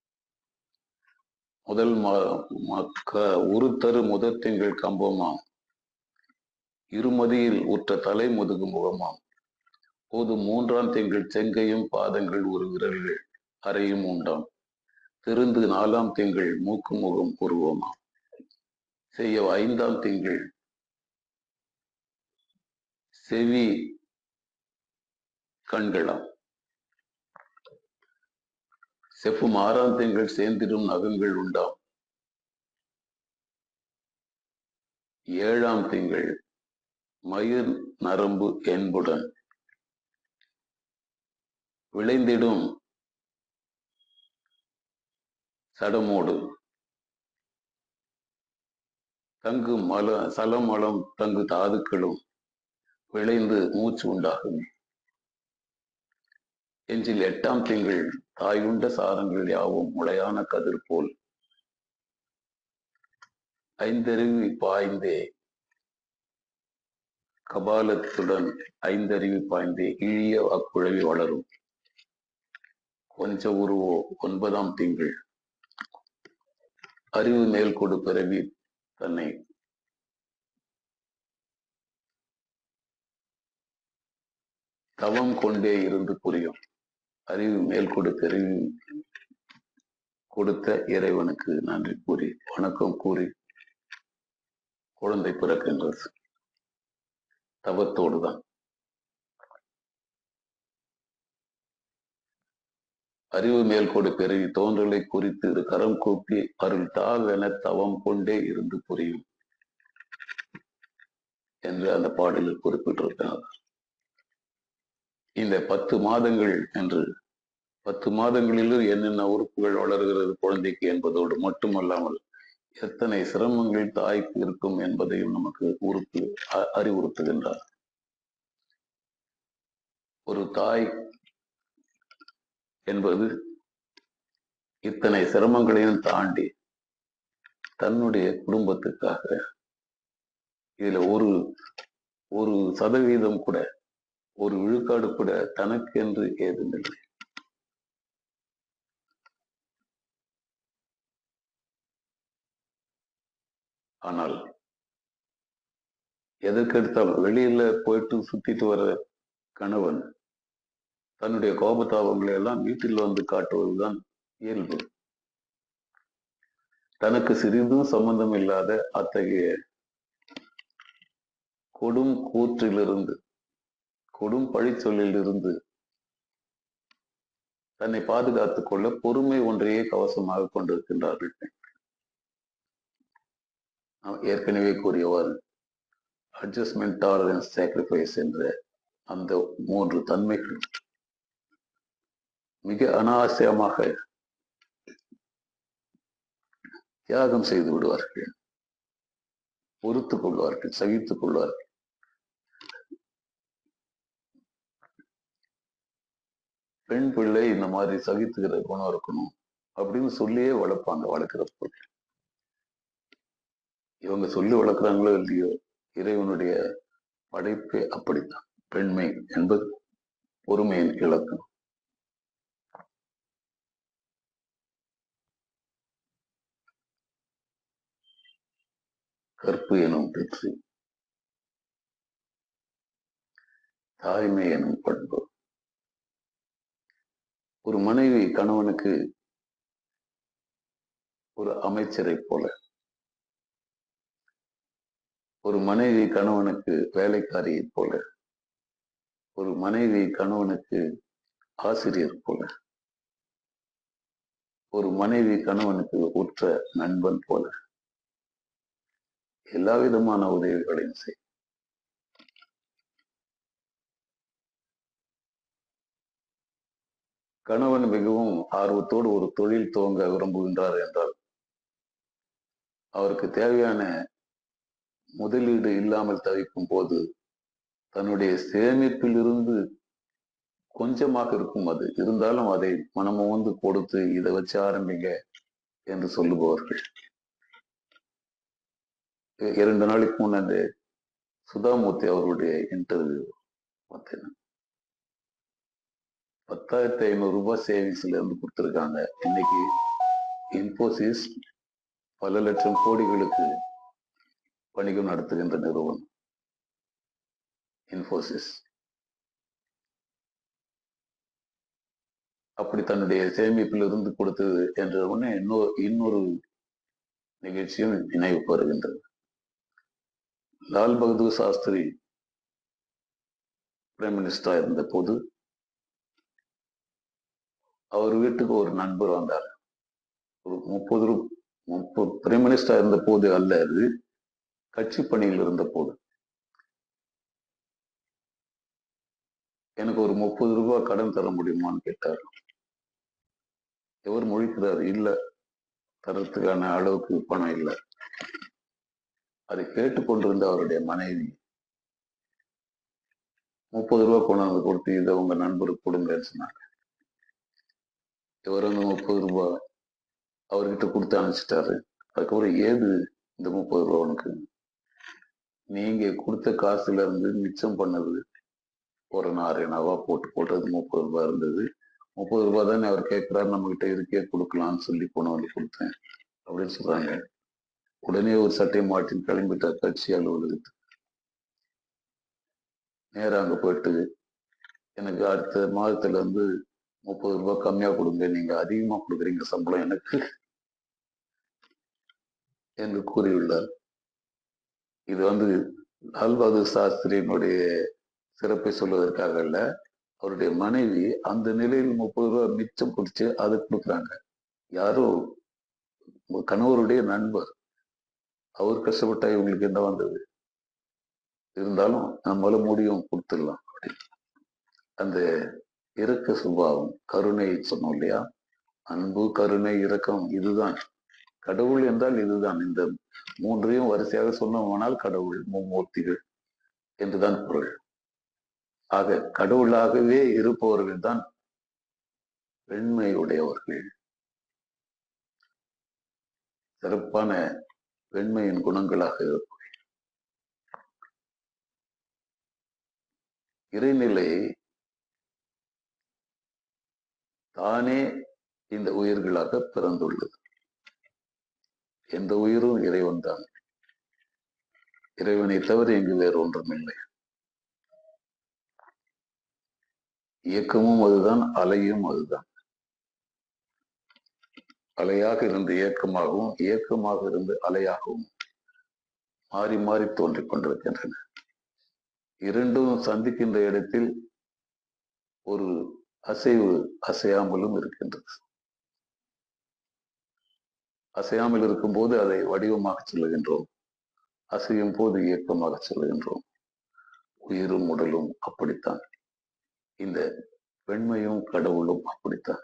[SPEAKER 1] முதல் மக்க உருத்தரு முதத்திங்கள் கம்பமாம் இருமதியில் உற்ற தலை முதுகு முகமாம் போது மூன்றாம் திங்கள் செங்கையும் பாதங்கள் ஒரு விரல்கள் அறையும் உண்டாம் திருந்து நாலாம் திங்கள் மூக்கு முகம் உருவமாம் செய்ய ஐந்தாம் திங்கள் செவி கண்களாம் செப்பும் ஆறாம் திங்கள் சேர்ந்திடும் நகங்கள் உண்டாம் ஏழாம் திங்கள் மயிர் நரம்பு என்புடன் விளைந்திடும் சடமோடு தங்கு மல சலமலம் தங்கு தாதுக்களும் விளைந்து மூச்சு உண்டாகும் எஞ்சில் எட்டாம் திங்கள் தாயுண்ட சாரங்கள் யாவும் முளையான கதிர் போல் ஐந்தருவி பாய்ந்தே கபாலத்துடன் ஐந்தருவி பாய்ந்தே இழிய அக்குழவி வளரும் கொஞ்ச உருவோ ஒன்பதாம் திங்கள் அறிவு மேல் கொடு பிறவி தன்னை தவம் கொண்டே இருந்து புரியும் அறிவு மேல் கொடு பிறவி கொடுத்த இறைவனுக்கு நன்றி கூறி வணக்கம் கூறி குழந்தை பிறக்கின்றது தவத்தோடு தான் அறிவு மேல் கொடு பெருகி தோன்றலை குறித்து இரு கரம் கூப்பி அருள் தாவென தவம் கொண்டே இருந்து புரியும் என்று அந்த பாடலில் குறிப்பிட்டிருக்கிறார் இந்த பத்து மாதங்கள் என்று பத்து மாதங்களிலும் என்னென்ன உறுப்புகள் வளர்கிறது குழந்தைக்கு என்பதோடு மட்டுமல்லாமல் எத்தனை சிரமங்கள் தாய்க்கு இருக்கும் என்பதையும் நமக்கு உறுப்பு அறிவுறுத்துகின்றார் ஒரு தாய் என்பது இத்தனை சிரமங்களையும் தாண்டி தன்னுடைய குடும்பத்துக்காக இதுல ஒரு ஒரு சதவீதம் கூட ஒரு விழுக்காடு கூட தனக்கென்று ஏதுமில்லை ஆனால் எதற்கெடுத்தாலும் வெளியில போயிட்டு சுத்திட்டு வர கணவன் தன்னுடைய கோபதாபங்களை எல்லாம் வீட்டில் வந்து காட்டுவதுதான் இயல்பு தனக்கு சிறிதும் சம்பந்தம் இல்லாத அத்தகைய கொடும் கூற்றிலிருந்து கொடும் பழிச்சொல்லிலிருந்து தன்னை பாதுகாத்துக் கொள்ள பொறுமை ஒன்றையே கவசமாக கொண்டிருக்கின்றார்கள் ஏற்கனவே கூறியவாறு அட்ஜஸ்ட்மெண்ட் டாலரன்ஸ் சாக்ரிஃபைஸ் என்ற அந்த மூன்று தன்மைகள் மிக அனாவசியமாக தியாகம் செய்து விடுவார்கள் பொறுத்துக் கொள்வார்கள் சகித்துக் கொள்வார்கள் பெண் பிள்ளை இந்த மாதிரி சகித்துக்கிற குணம் இருக்கணும் அப்படின்னு சொல்லியே வளர்ப்பாங்க வளர்க்கிற இவங்க சொல்லி வளர்க்குறாங்களோ இல்லையோ இறைவனுடைய படைப்பே அப்படித்தான் பெண்மை என்பது பொறுமையின் இலக்கணம் கற்பு எனும் வெற்றி தாய்மை எனும் பண்பு ஒரு மனைவி கணவனுக்கு ஒரு அமைச்சரை போல ஒரு மனைவி கணவனுக்கு வேலைக்காரியை போல ஒரு மனைவி கணவனுக்கு ஆசிரியர் போல ஒரு மனைவி கணவனுக்கு உற்ற நண்பன் போல எல்லா விதமான உதவிகளையும் செய் கணவன் மிகவும் ஆர்வத்தோடு ஒரு தொழில் துவங்க விரும்புகின்றார் என்றால் அவருக்கு தேவையான முதலீடு இல்லாமல் தவிக்கும் போது தன்னுடைய சேமிப்பில் இருந்து கொஞ்சமாக இருக்கும் அது இருந்தாலும் அதை மனமும் வந்து கொடுத்து இதை வச்சு ஆரம்பிங்க என்று சொல்லுபவர்கள் இரண்டு நாளைக்கு முன்னாடி சுதாமூர்த்தி அவருடைய இன்டர்வியூ பார்த்தேன் பத்தாயிரத்தி ஐநூறு ரூபாய் சேவிங்ஸ்ல இருந்து கொடுத்துருக்காங்க இன்னைக்கு இன்போசிஸ் பல லட்சம் கோடிகளுக்கு வணிகம் நடத்துகின்ற நிறுவனம் இன்போசிஸ் அப்படி தன்னுடைய சேமிப்பில் இருந்து கொடுத்தது என்ற உடனே இன்னொரு இன்னொரு நிகழ்ச்சியும் நினைவு வருகின்றது லால் பகதூர் சாஸ்திரி பிரைம் மினிஸ்டரா இருந்த போது அவர் வீட்டுக்கு ஒரு நண்பர் வந்தார் ஒரு முப்பது ரூ முப்பது பிரைம் மினிஸ்டரா இருந்த போது அல்ல அது கட்சி பணியில் இருந்த போது எனக்கு ஒரு முப்பது ரூபாய் கடன் தர முடியுமான்னு கேட்டார் எவர் மொழிக்கிறார் இல்ல தரத்துக்கான அளவுக்கு பணம் இல்லை அதை கேட்டுக்கொண்டிருந்த அவருடைய மனைவி முப்பது ரூபா கொண்டாந்து கொடுத்து இதை உங்க நண்பருக்கு கொடுங்கன்னு சொன்னாங்க இவர் வந்து முப்பது ரூபா அவர்கிட்ட கொடுத்து அனுப்பிச்சிட்டாரு அதுக்கப்புறம் ஏது இந்த முப்பது ரூபா உனக்கு நீங்க கொடுத்த காசுல இருந்து மிச்சம் பண்ணது ஒரு நாரேனாவா போட்டு போட்டது முப்பது ரூபாய் இருந்தது முப்பது ரூபாய் தானே அவர் கேட்கிறாரு நம்ம கிட்ட இருக்கே கொடுக்கலாம்னு சொல்லி கொண்டு வந்து கொடுத்தேன் அப்படின்னு சொல்றாங்க உடனே ஒரு சட்டை மாட்டின் கிளம்பிட்டார் கட்சி அலுவலகத்துக்கு நேரம் அங்க போயிட்டு எனக்கு அடுத்த மாதத்துல வந்து முப்பது ரூபாய் கம்மியா கொடுங்க நீங்க அதிகமா கொடுக்குறீங்க சம்பளம் எனக்கு என்று கூறியுள்ளார் இது வந்து லால் பகதூர் சாஸ்திரியினுடைய சிறப்பை சொல்வதற்காக அல்ல அவருடைய மனைவி அந்த நிலையில் முப்பது ரூபாய் மிச்சம் பிடிச்சு அதை கொடுக்குறாங்க யாரோ கணவருடைய நண்பர் அவர் கஷ்டப்பட்டா இவங்களுக்கு என்ன வந்தது இருந்தாலும் நம்மளால முடியும் கொடுத்துடலாம் அப்படின்னு அந்த இரக்க சுபாவம் கருணை சொன்னோம் இல்லையா அன்பு கருணை இரக்கம் இதுதான் கடவுள் என்றால் இதுதான் இந்த மூன்றையும் வரிசையாக சொன்னோமானால் கடவுள் மும்மூர்த்திகள் என்றுதான் பொருள் ஆக கடவுளாகவே இருப்பவர்கள் தான் பெண்மையுடையவர்கள் சிறப்பான பெண்மையின் குணங்களாக இருக்கும் இறைநிலை தானே இந்த உயிர்களாக பிறந்துள்ளது எந்த உயிரும் இறைவன் தான் இறைவனை தவிர இங்கு வேறு ஒன்றும் இல்லை இயக்கமும் அதுதான் அலையும் அதுதான் அலையாக இருந்து இயக்கமாகவும் இயக்கமாக இருந்து அலையாகவும் மாறி மாறி தோன்றிக் கொண்டிருக்கின்றன இரண்டும் சந்திக்கின்ற இடத்தில் ஒரு அசைவு அசையாமலும் இருக்கின்றது அசையாமல் இருக்கும்போது அதை வடிவமாக சொல்லுகின்றோம் அசையும் போது இயக்கமாக சொல்கின்றோம் உயிரும் உடலும் அப்படித்தான் இந்த பெண்மையும் கடவுளும் அப்படித்தான்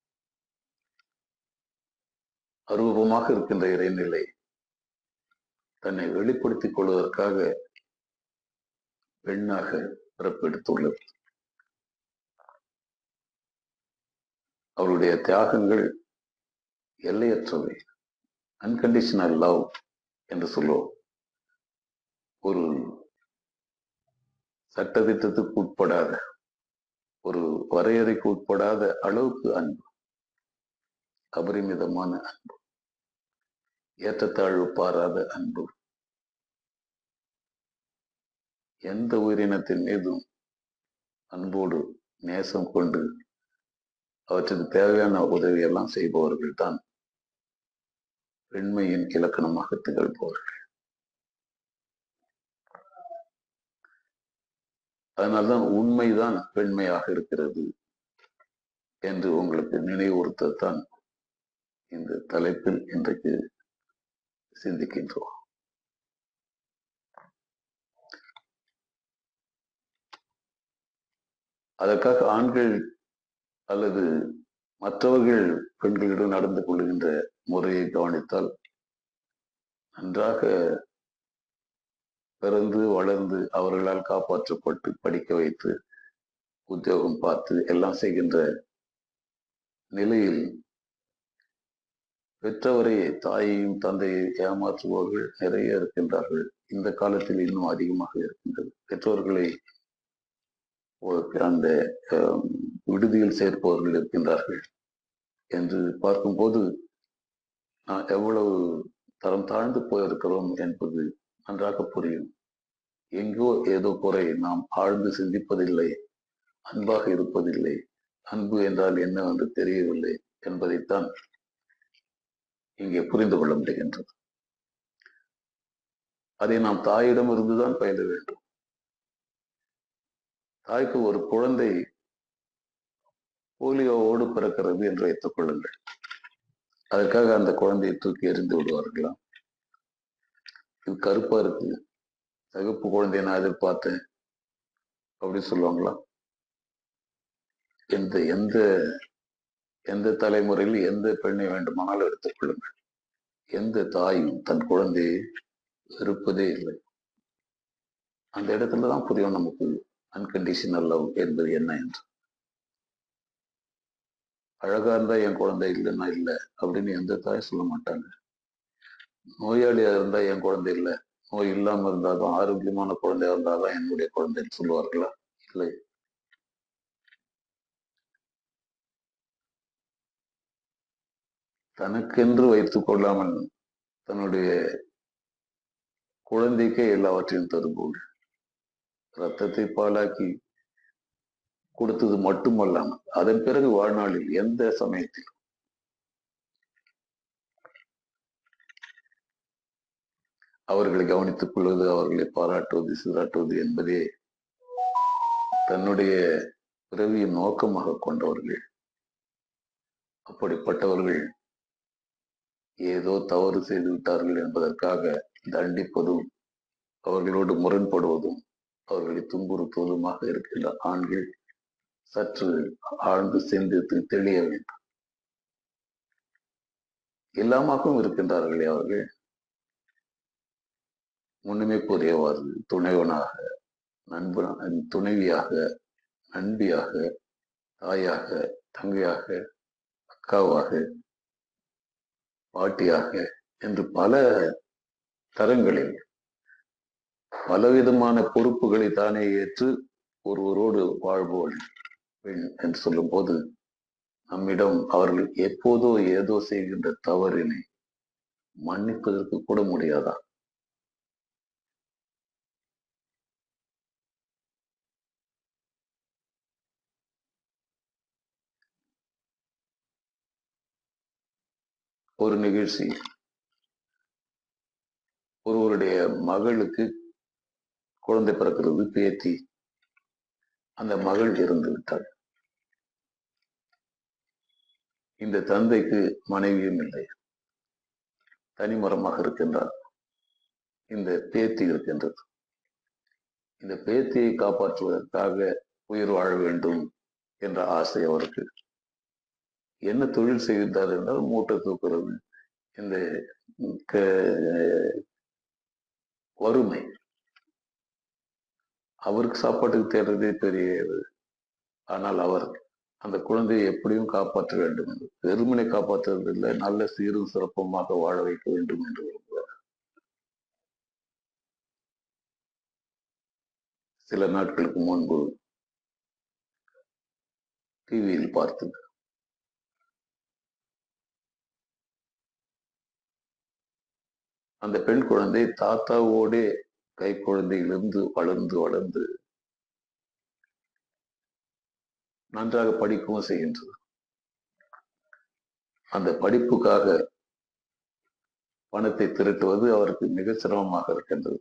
[SPEAKER 1] அரூபமாக இருக்கின்ற இறைநிலை தன்னை வெளிப்படுத்திக் கொள்வதற்காக பெண்ணாக பிறப்பெடுத்துள்ளது அவருடைய தியாகங்கள் எல்லையற்றவை அன்கண்டிஷனல் லவ் என்று சொல்லுவோம் ஒரு சட்டத்திட்டத்துக்கு உட்படாத ஒரு வரையறைக்கு உட்படாத அளவுக்கு அன்பு அபரிமிதமான அன்பு ஏற்றத்தாழ்வு பாராத அன்பு எந்த உயிரினத்தின் மீதும் அன்போடு நேசம் கொண்டு அவற்றுக்கு தேவையான உதவியெல்லாம் செய்பவர்கள் தான் பெண்மையின் இலக்கணமாக திகழ்பவர்கள் அதனால்தான் உண்மைதான் பெண்மையாக இருக்கிறது என்று உங்களுக்கு நினைவுறுத்தத்தான் இந்த தலைப்பில் இன்றைக்கு சிந்திக்கின்றோம் அதற்காக ஆண்கள் அல்லது மற்றவர்கள் பெண்களிடம் நடந்து கொள்கின்ற முறையை கவனித்தால் நன்றாக பிறந்து வளர்ந்து அவர்களால் காப்பாற்றப்பட்டு படிக்க வைத்து உத்தியோகம் பார்த்து எல்லாம் செய்கின்ற நிலையில் பெற்றவரை தாயையும் தந்தையை ஏமாற்றுபவர்கள் நிறைய இருக்கின்றார்கள் இந்த காலத்தில் இன்னும் அதிகமாக இருக்கின்றது பெற்றோர்களை அந்த விடுதியில் சேர்ப்பவர்கள் இருக்கின்றார்கள் என்று பார்க்கும்போது நான் எவ்வளவு தரம் தாழ்ந்து போயிருக்கிறோம் என்பது நன்றாக புரியும் எங்கோ ஏதோ குறை நாம் ஆழ்ந்து சிந்திப்பதில்லை அன்பாக இருப்பதில்லை அன்பு என்றால் என்னவென்று தெரியவில்லை என்பதைத்தான் இங்கே புரிந்து கொள்ள முடிகின்றது அதை நாம் தாயிடம் இருந்துதான் பயில வேண்டும் தாய்க்கு ஒரு குழந்தை போலியோவோடு பிறக்கிறது என்று வைத்துக் கொள்ளுங்கள் அதற்காக அந்த குழந்தையை தூக்கி எறிந்து விடுவார்களாம் இது கருப்பா இருக்கு சகப்பு குழந்தைய நான் எதிர்பார்த்தேன் அப்படி சொல்லுவாங்களா எந்த எந்த எந்த தலைமுறையில் எந்த பெண்ணை வேண்டுமானாலும் எடுத்துக் கொள்ளுங்கள் எந்த தாயும் தன் குழந்தையை வெறுப்பதே இல்லை அந்த இடத்துலதான் புரியும் நமக்கு அன்கண்டிஷனல் லவ் என்பது என்ன என்று அழகா இருந்தா என் குழந்தை இல்லைன்னா இல்லை அப்படின்னு எந்த தாயும் சொல்ல மாட்டாங்க நோயாளியா இருந்தா என் குழந்தை இல்லை நோய் இல்லாம இருந்தாலும் ஆரோக்கியமான குழந்தையா இருந்தாதான் என்னுடைய குழந்தைன்னு சொல்லுவார்களா இல்லை தனக்கென்று வைத்துக் கொள்ளாமல் தன்னுடைய குழந்தைக்கே எல்லாவற்றையும் தரும்போது ரத்தத்தை பாலாக்கி கொடுத்தது மட்டுமல்லாமல் அதன் பிறகு வாழ்நாளில் எந்த சமயத்திலும் அவர்களை கவனித்துக் கொள்வது அவர்களை பாராட்டுவது சீராட்டுவது என்பதே தன்னுடைய பிறவியின் நோக்கமாக கொண்டவர்கள் அப்படிப்பட்டவர்கள் ஏதோ தவறு செய்து விட்டார்கள் என்பதற்காக தண்டிப்பதும் அவர்களோடு முரண்படுவதும் அவர்களை துன்புறுத்துவதுமாக இருக்கின்ற ஆண்கள் சற்று ஆழ்ந்து சிந்தித்து தெளிய வேண்டும் எல்லாமாகவும் இருக்கின்றார்களே அவர்கள் முன்னுமே கூறியவாறு துணைவனாக நண்பன் துணைவியாக நண்பியாக தாயாக தங்கையாக அக்காவாக பாட்டியாக என்று பல தரங்களில் பலவிதமான பொறுப்புகளை தானே ஏற்று ஒருவரோடு வாழ்வோள் பெண் என்று சொல்லும் போது நம்மிடம் அவர்கள் எப்போதோ ஏதோ செய்கின்ற தவறினை மன்னிப்பதற்கு கூட முடியாதா ஒரு நிகழ்ச்சி ஒருவருடைய மகளுக்கு குழந்தை பிறக்கிறது பேத்தி அந்த மகள் இறந்து விட்டாள் இந்த தந்தைக்கு மனைவியும் இல்லை தனிமரமாக இருக்கின்றார் இந்த பேத்தி இருக்கின்றது இந்த பேத்தியை காப்பாற்றுவதற்காக உயிர் வாழ வேண்டும் என்ற ஆசை அவருக்கு என்ன தொழில் செய்கின்றார் என்றால் மூட்டை தூக்குறது இந்த க- வறுமை அவருக்கு சாப்பாட்டுக்கு தேடுறதே பெரிய இது. ஆனால் அவர் அந்த குழந்தையை எப்படியும் காப்பாற்ற வேண்டும் என்று வெறுமனை காப்பாற்றுவதில்லை நல்ல சீரும் சிறப்புமாக வாழ வைக்க வேண்டும் என்று விரும்புகிறார் சில நாட்களுக்கு முன்பு டிவியில் பார்த்து அந்த பெண் குழந்தை தாத்தாவோடே கை குழந்தையிலிருந்து வளர்ந்து வளர்ந்து நன்றாக படிக்கவும் செய்கின்றது அந்த படிப்புக்காக பணத்தை திரட்டுவது அவருக்கு மிக சிரமமாக இருக்கின்றது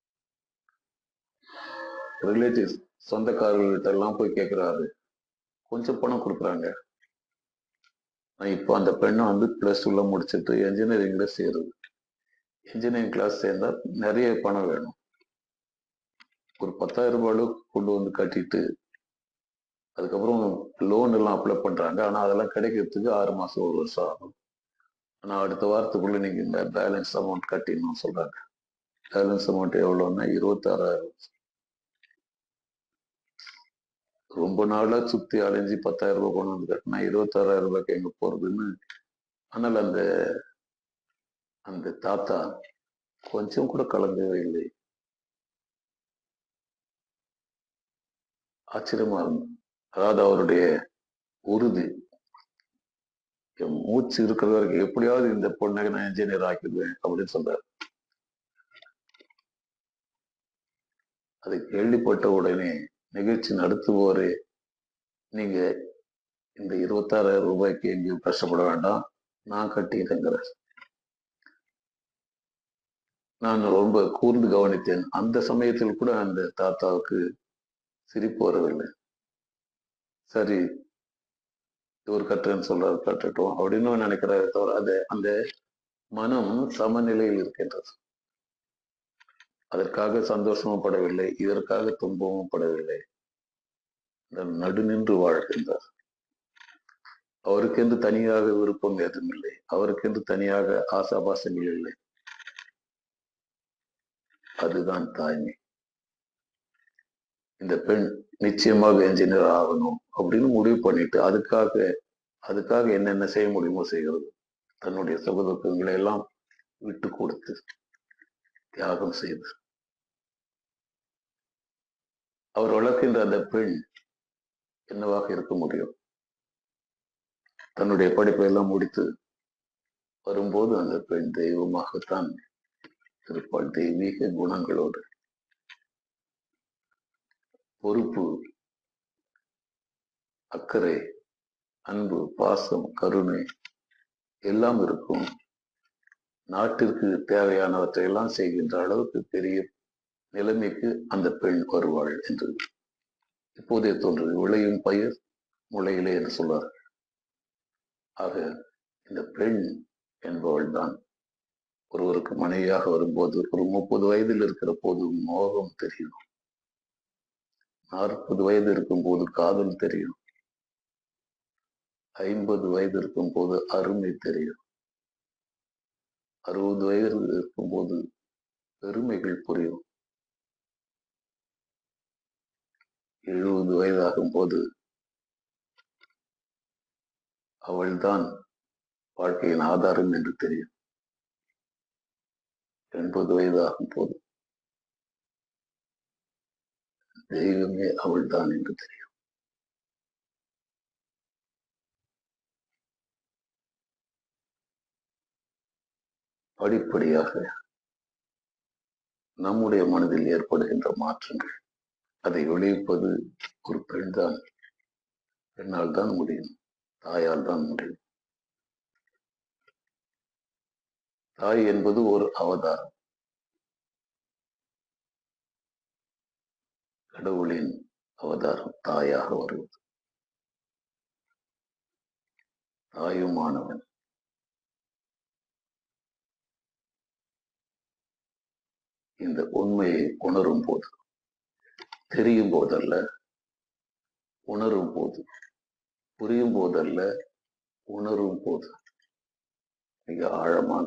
[SPEAKER 1] ரிலேட்டிவ்ஸ் சொந்தக்காரர்கள்ட்ட எல்லாம் போய் கேட்கிறாரு கொஞ்சம் பணம் கொடுக்குறாங்க நான் இப்போ அந்த பெண்ணை வந்து பிளஸ் டூல முடிச்சுட்டு என்ஜினியரிங்ல சேருது இன்ஜினியரிங் கிளாஸ் சேர்ந்தா நிறைய பணம் வேணும் ஒரு பத்தாயிரம் ரூபாய் அளவுக்கு கொண்டு வந்து கட்டிட்டு அதுக்கப்புறம் லோன் எல்லாம் அப்ளை பண்றாங்க ஆனா அதெல்லாம் கிடைக்கிறதுக்கு ஆறு மாசம் ஒரு வருஷம் ஆகும் ஆனா அடுத்த வாரத்துக்குள்ள நீங்க இந்த பேலன்ஸ் அமௌண்ட் கட்டிடணும் சொல்றாங்க பேலன்ஸ் அமௌண்ட் எவ்வளவுன்னா இருபத்தாறாயிரம் ரொம்ப நாளா சுத்தி அலைஞ்சு பத்தாயிரம் ரூபாய் கொண்டு வந்து கட்டினா இருபத்தாறாயிரம் ரூபாய்க்கு எங்க போறதுன்னு ஆனால் அந்த அந்த தாத்தா கொஞ்சம் கூட கலங்கவே இல்லை ஆச்சரியமா இருந்தது அதாவது அவருடைய உறுதி என் மூச்சு இருக்கிற வரைக்கும் எப்படியாவது இந்த பொண்ணை நான் இன்ஜினியர் ஆக்கிடுவேன் அப்படின்னு சொல்றாரு அதை கேள்விப்பட்ட உடனே நிகழ்ச்சி நடத்துவோரே நீங்க இந்த இருபத்தாறாயிரம் ரூபாய்க்கு எங்கேயும் கஷ்டப்பட வேண்டாம் நான் கட்டிக்கிறேங்கிறார் நான் ரொம்ப கூர்ந்து கவனித்தேன் அந்த சமயத்தில் கூட அந்த தாத்தாவுக்கு சிரிப்பு வரவில்லை சரி இவர் கட்டுறேன்னு சொல்றாரு கட்டட்டும் அப்படின்னு நினைக்கிறாரு தவிர அது அந்த மனம் சமநிலையில் இருக்கின்றது அதற்காக சந்தோஷமும் படவில்லை இதற்காக துன்பமும் படவில்லை இந்த நடுநின்று வாழ்கின்றார் அவருக்கென்று தனியாக விருப்பம் எதுவும் இல்லை அவருக்கென்று தனியாக ஆசாபாசங்கள் இல்லை அதுதான் தாய்மை இந்த பெண் நிச்சயமாக என்ஜினியர் ஆகணும் அப்படின்னு முடிவு பண்ணிட்டு அதுக்காக அதுக்காக என்னென்ன செய்ய முடியுமோ செய்கிறது தன்னுடைய சுகதுக்கங்களை எல்லாம் விட்டு கொடுத்து தியாகம் செய்து அவர் வளர்க்கின்ற அந்த பெண் என்னவாக இருக்க முடியும் தன்னுடைய படிப்பை எல்லாம் முடித்து வரும்போது அந்த பெண் தெய்வமாகத்தான் இருப்பாள் தெய்வீக குணங்களோடு பொறுப்பு அக்கறை அன்பு பாசம் கருணை எல்லாம் இருக்கும் நாட்டிற்கு தேவையானவற்றை எல்லாம் செய்கின்ற அளவுக்கு பெரிய நிலைமைக்கு அந்த பெண் வருவாள் என்று இப்போதே தோன்றுது விளையும் பயிர் முளையிலே என்று சொல்வார் ஆக இந்த பெண் என்பவள் தான் ஒருவருக்கு மனைவியாக வரும்போது ஒரு முப்பது வயதில் இருக்கிற போது மோகம் தெரியும் நாற்பது வயது இருக்கும் போது காதல் தெரியும் ஐம்பது வயது இருக்கும் போது அருமை தெரியும் அறுபது வயது இருக்கும் போது பெருமைகள் புரியும் எழுபது வயதாகும் போது அவள்தான் வாழ்க்கையின் ஆதாரம் என்று தெரியும் எண்பது வயதாகும் போது தெய்வமே அவள்தான் என்று தெரியும் படிப்படியாக நம்முடைய மனதில் ஏற்படுகின்ற மாற்றங்கள் அதை விளைவிப்பது ஒரு பெண்தான் பெண்ணால் தான் முடியும் தாயால் தான் முடியும் தாய் என்பது ஒரு அவதாரம் கடவுளின் அவதாரம் தாயாக வருவது தாயுமானவன் இந்த உண்மையை உணரும் போது தெரியும் போதல்ல உணரும் போது புரியும் போதல்ல உணரும் போது மிக ஆழமான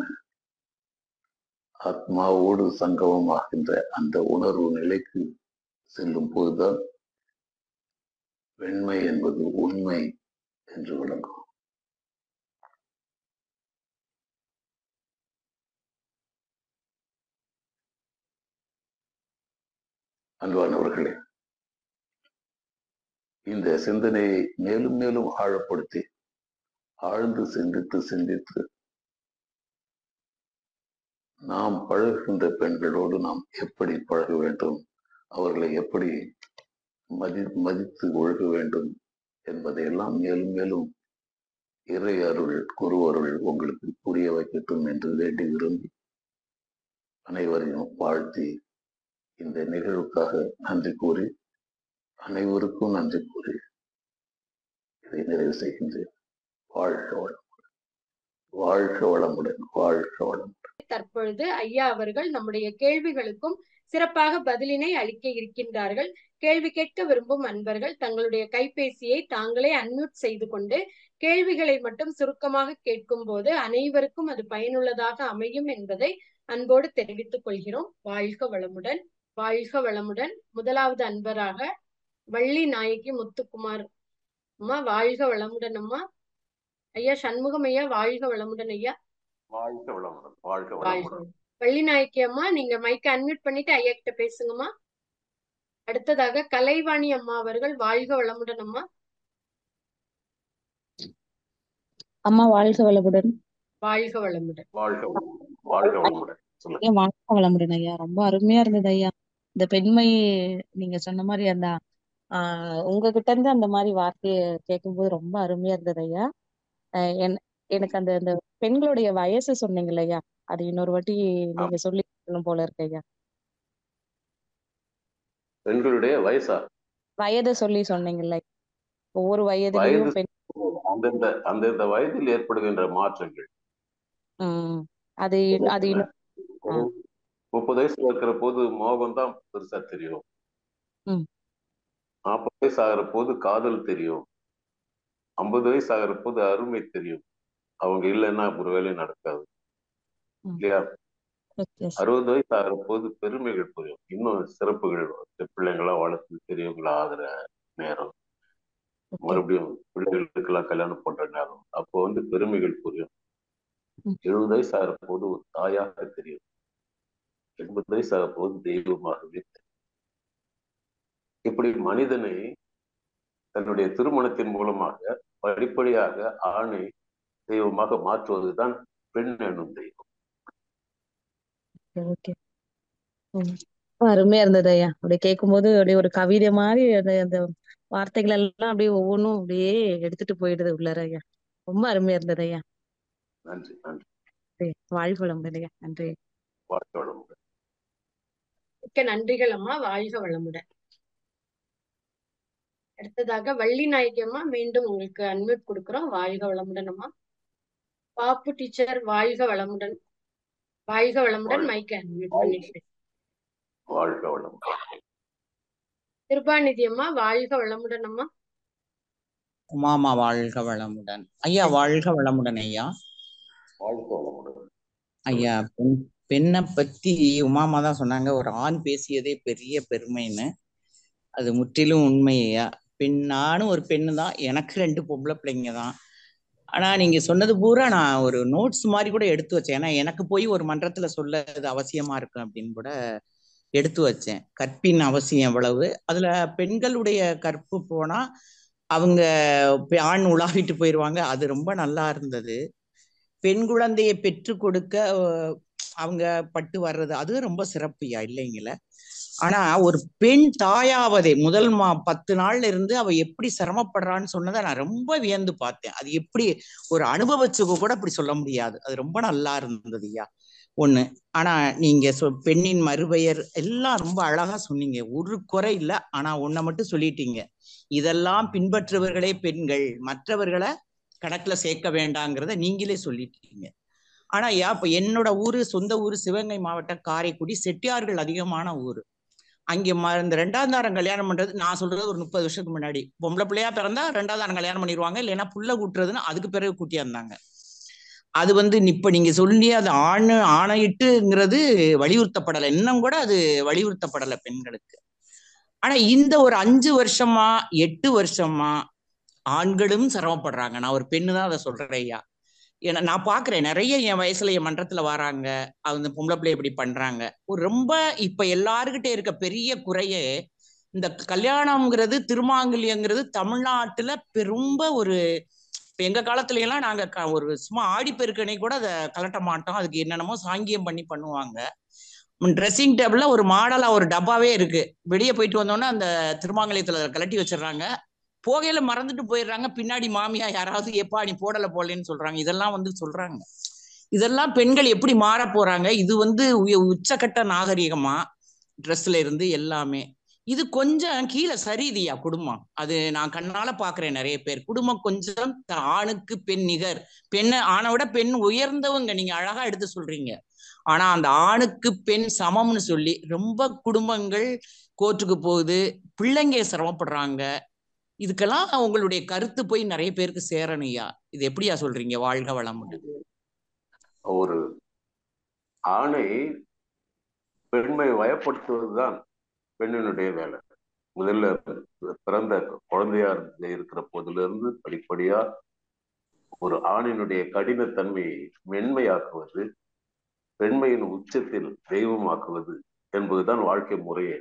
[SPEAKER 1] ஆத்மாவோடு சங்கமமாகின்ற அந்த உணர்வு நிலைக்கு செல்லும் போதுதான் வெண்மை என்பது உண்மை என்று விளங்கும் அன்பானவர்களே இந்த சிந்தனையை மேலும் மேலும் ஆழப்படுத்தி ஆழ்ந்து சிந்தித்து சிந்தித்து நாம் பழகுகின்ற பெண்களோடு நாம் எப்படி பழக வேண்டும் அவர்களை எப்படி மதி மதித்து ஒழுக வேண்டும் என்பதையெல்லாம் மேலும் மேலும் இறை அருள் குரு அருள் உங்களுக்கு புரிய வைக்கட்டும் என்று வேண்டி விரும்பி அனைவரையும் வாழ்த்தி இந்த நிகழ்வுக்காக நன்றி கூறி அனைவருக்கும் நன்றி கூறி இதை நிறைவு செய்கின்றேன் வாழ்க வளமுடன் வாழ்க வளமுடன் வாழ்க வளமுடன்
[SPEAKER 2] தற்பொழுது ஐயா அவர்கள் நம்முடைய கேள்விகளுக்கும் சிறப்பாக பதிலினை அளிக்க இருக்கின்றார்கள் கேள்வி கேட்க விரும்பும் அன்பர்கள் தங்களுடைய கைபேசியை தாங்களே அன்மியூட் செய்து கொண்டு கேள்விகளை மட்டும் சுருக்கமாக கேட்கும் போது அனைவருக்கும் அது பயனுள்ளதாக அமையும் என்பதை அன்போடு தெரிவித்துக் கொள்கிறோம் வாழ்க வளமுடன் வாழ்க வளமுடன் முதலாவது அன்பராக வள்ளி நாயகி முத்துக்குமார் அம்மா வாழ்க வளமுடன் அம்மா ஐயா சண்முகம் ஐயா வாழ்க வளமுடன் ஐயா
[SPEAKER 1] வாழ்க வளமுடன் வாழ்க
[SPEAKER 2] வாழ்க
[SPEAKER 1] வளமுடன்
[SPEAKER 2] வள்ளி நாயக்கி அம்மா நீங்க மைக்க அன்மியூட் பண்ணிட்டு ஐயா கிட்ட பேசுங்கம்மா அடுத்ததாக கலைவாணி அம்மா அவர்கள் வாழ்க வளமுடன் அம்மா
[SPEAKER 3] அம்மா வாழ்க வளமுடன்
[SPEAKER 2] வாழ்க வளமுடன்
[SPEAKER 1] வாழ்க வாழ்க வளமுடன் சொல்லுங்க
[SPEAKER 3] ஐயா வாழ்க வளமுடன் ஐயா ரொம்ப அருமையா இருந்தது ஐயா இந்த பெண்மை நீங்க சொன்ன மாதிரி அந்த ஆஹ் உங்ககிட்ட இருந்து அந்த மாதிரி வார்த்தையை கேட்கும்போது ரொம்ப அருமையா இருந்தது ஐயா ஆஹ் என்- எனக்கு அந்த அந்த பெண்களுடைய வயசு சொன்னீங்கல்ல ஐயா அது இன்னொரு வாட்டி நீங்க சொல்லி சொல்லணும் போல இருக்கு ஐயா
[SPEAKER 1] பெண்களுடைய வயசா
[SPEAKER 3] வயதை சொல்லி சொன்னீங்கல்ல ஒவ்வொரு
[SPEAKER 1] வயது
[SPEAKER 3] வயதிலையும் பெண்
[SPEAKER 1] அந்தந்த அந்தந்த வயதில் ஏற்படுகின்ற மாற்றங்கள்
[SPEAKER 3] உம் அது அது இன்னும் ஆ.
[SPEAKER 1] முப்பது வயசுல இருக்கிற போது மோகம் தான் பெருசா தெரியும்
[SPEAKER 3] ம்.
[SPEAKER 1] நாற்பது வயசு ஆகிற போது காதல் தெரியும் ஐம்பது வயசு ஆகிற போது அருமை தெரியும் அவங்க இல்லைன்னா ஒரு வேலை நடக்காது
[SPEAKER 3] ம்.
[SPEAKER 1] இல்லையா
[SPEAKER 3] yes, yes.
[SPEAKER 1] அறுபது வயசு ஆகிற போது பெருமைகள் புரியும் இன்னும் சிறப்புகள் இந்த பிள்ளைங்களா வளர்த்து பெரியவங்களா ஆகிற நேரம்
[SPEAKER 3] Okay.
[SPEAKER 1] மறுபடியும் பிள்ளைகளுக்கெல்லாம் கல்யாணம் பண்ற நேரம் அப்போ வந்து பெருமைகள் புரியும்
[SPEAKER 3] ம்.
[SPEAKER 1] எழுபது வயசு ஆகிற போது ஒரு தாயாக தெரியும் எண்பது வயசு ஆகிற போது தெய்வமாகவே தெரியும் இப்படி மனிதனை தன்னுடைய திருமணத்தின் மூலமாக படிப்படியாக ஆணை தெய்வமாக மாற்றுவதுதான் பெண் எனும் தெய்வம்
[SPEAKER 3] ஓகே அருமையா இருந்தது ஐயா அப்படியே கேட்கும்போது அப்படியே ஒரு கவிதை மாதிரி அந்த அந்த வார்த்தைகள் எல்லாம் அப்படியே ஒவ்வொன்றும் அப்படியே எடுத்துட்டு போயிடுது உள்ளார ஐயா ரொம்ப அருமையா இருந்தது ஐயா
[SPEAKER 1] நன்றி நன்றி
[SPEAKER 3] சரி, வாழ்க வளமுடன் ஐயா நன்றி
[SPEAKER 1] வாழ்க்கை வளமுடன்
[SPEAKER 2] மிக்க நன்றிகள் அம்மா வாழ்க வளமுடன் அடுத்ததாக வள்ளி நாயகி அம்மா மீண்டும் உங்களுக்கு அன்மியூட் கொடுக்கிறோம் வாழ்க வளமுடன் அம்மா பாப்பு டீச்சர் வாழ்க வளமுடன் வாழ்க வளமுடன்
[SPEAKER 1] வாழ்க.
[SPEAKER 2] மைக்க அன்மியூட்
[SPEAKER 1] வாழ்க.
[SPEAKER 2] பண்ணிட்டு
[SPEAKER 1] வாழ்க்கை வளமுடன்
[SPEAKER 2] கிருபாநிதி அம்மா வாழ்க வளமுடன் அம்மா
[SPEAKER 4] உமாமா வாழ்க வளமுடன் ஐயா வாழ்க வளமுடன் ஐயா
[SPEAKER 1] வாழ்க்கை வளமுடன்
[SPEAKER 4] ஐயா பெண் பெண்ணை பத்தி உமாமா தான் சொன்னாங்க ஒரு ஆண் பேசியதே பெரிய பெருமைன்னு அது முற்றிலும் உண்மை ஐயா பெண் நானும் ஒரு பெண்ணு தான் எனக்கு ரெண்டு பொம்பளை பிள்ளைங்க தான் ஆனா நீங்க சொன்னது பூரா நான் ஒரு நோட்ஸ் மாதிரி கூட எடுத்து வச்சேன் ஏன்னா எனக்கு போய் ஒரு மன்றத்துல சொல்ல அது அவசியமா இருக்கும் அப்படின்னு கூட எடுத்து வச்சேன் கற்பின் அவசியம் எவ்வளவு அதுல பெண்களுடைய கற்பு போனா அவங்க பெ- ஆண் உலாவிட்டு போயிடுவாங்க அது ரொம்ப நல்லா இருந்தது பெண் குழந்தையை பெற்று கொடுக்க அஹ், அவங்க பட்டு வர்றது அது ரொம்ப சிறப்புயா இல்லைங்கள ஆனா ஒரு பெண் தாயாவதே முதல் மா பத்து நாள்ல இருந்து அவ எப்படி சிரமப்படுறான்னு சொன்னதை நான் ரொம்ப வியந்து பார்த்தேன் அது எப்படி ஒரு அனுபவச்சுக்கு கூட அப்படி சொல்ல முடியாது அது ரொம்ப நல்லா இருந்ததுயா ஒண்ணு ஆனா நீங்க சொ பெண்ணின் மறுபெயர் எல்லாம் ரொம்ப அழகா சொன்னீங்க ஒரு குறை இல்ல ஆனா ஒன்ன மட்டும் சொல்லிட்டீங்க இதெல்லாம் பின்பற்றுபவர்களே பெண்கள் மற்றவர்களை கணக்குல சேர்க்க வேண்டாங்கிறத நீங்களே சொல்லிட்டீங்க ஆனா ஐயா இப்ப என்னோட ஊரு சொந்த ஊரு சிவகங்கை மாவட்டம் காரைக்குடி செட்டியார்கள் அதிகமான ஊரு அங்க ம இந்த ரெண்டாம் தாரம் கல்யாணம் பண்றது நான் சொல்றது ஒரு முப்பது வருஷத்துக்கு முன்னாடி பொம்பளை பிள்ளையா பிறந்தா ரெண்டாவது தாரம் கல்யாணம் பண்ணிடுவாங்க இல்லைன்னா புள்ள கூட்டுறதுன்னு அதுக்கு பிறகு கூட்டியா இருந்தாங்க அது வந்து இப்ப நீங்க சொல்லி அது ஆண் ஆணையிட்டுங்கிறது வலியுறுத்தப்படலை இன்னும் கூட அது வலியுறுத்தப்படலை பெண்களுக்கு ஆனா இந்த ஒரு அஞ்சு வருஷமா எட்டு வருஷமா ஆண்களும் சிரமப்படுறாங்க நான் ஒரு பெண்ணு தான் அதை சொல்றேன் ஐயா ஏன்னா நான் பாக்குறேன் நிறைய என் வயசுல என் மன்றத்துல வராங்க அந்த பொம்பளை பிள்ளை இப்படி பண்றாங்க ஒரு ரொம்ப இப்ப எல்லாருக்கிட்ட இருக்க பெரிய குறையே இந்த கல்யாணம்ங்கிறது திருமாங்கல்யங்கிறது தமிழ்நாட்டுல ரொம்ப ஒரு இப்ப எங்க காலத்துல எல்லாம் நாங்க க- ஒரு சும்மா ஆடி பெருக்கணை கூட அதை கலட்ட மாட்டோம் அதுக்கு என்னென்னமோ சாங்கியம் பண்ணி பண்ணுவாங்க ட்ரெஸ்ஸிங் டேபிள்ல ஒரு மாடலா ஒரு டப்பாவே இருக்கு வெளியே போயிட்டு வந்தோன்னே அந்த திருமாங்கல்யத்துல கலட்டி வச்சிடுறாங்க போகையில மறந்துட்டு போயிடுறாங்க பின்னாடி மாமியா யாராவது எப்பா நீ போடல போடலன்னு சொல்றாங்க இதெல்லாம் வந்து சொல்றாங்க இதெல்லாம் பெண்கள் எப்படி மாற போறாங்க இது வந்து உய- உச்சக்கட்ட நாகரிகமா ட்ரெஸ்ல இருந்து எல்லாமே இது கொஞ்சம் கீழே சரிதியா குடும்பம் அது நான் கண்ணால பாக்குறேன் நிறைய பேர் குடும்பம் கொஞ்சம் த- ஆணுக்கு பெண் நிகர் பெண்ணை ஆணை விட பெண் உயர்ந்தவங்க நீங்க அழகா எடுத்து சொல்றீங்க ஆனா அந்த ஆணுக்கு பெண் சமம்னு சொல்லி ரொம்ப குடும்பங்கள் கோர்ட்டுக்கு போகுது பிள்ளைங்க சிரமப்படுறாங்க இதுக்கெல்லாம் உங்களுடைய கருத்து போய் நிறைய பேருக்கு சேரணும்யா இது எப்படியா சொல்றீங்க வாழ்க வளமுடன்
[SPEAKER 1] ஒரு ஆணை பெண்மை வயப்படுத்துவதுதான் பெண்ணினுடைய வேலை முதல்ல பிறந்த குழந்தையா இருந்து இருக்கிற போதிலிருந்து படிப்படியா ஒரு ஆணினுடைய கடினத்தன்மையை மென்மையாக்குவது பெண்மையின் உச்சத்தில் தெய்வமாக்குவது என்பதுதான் வாழ்க்கை முறையே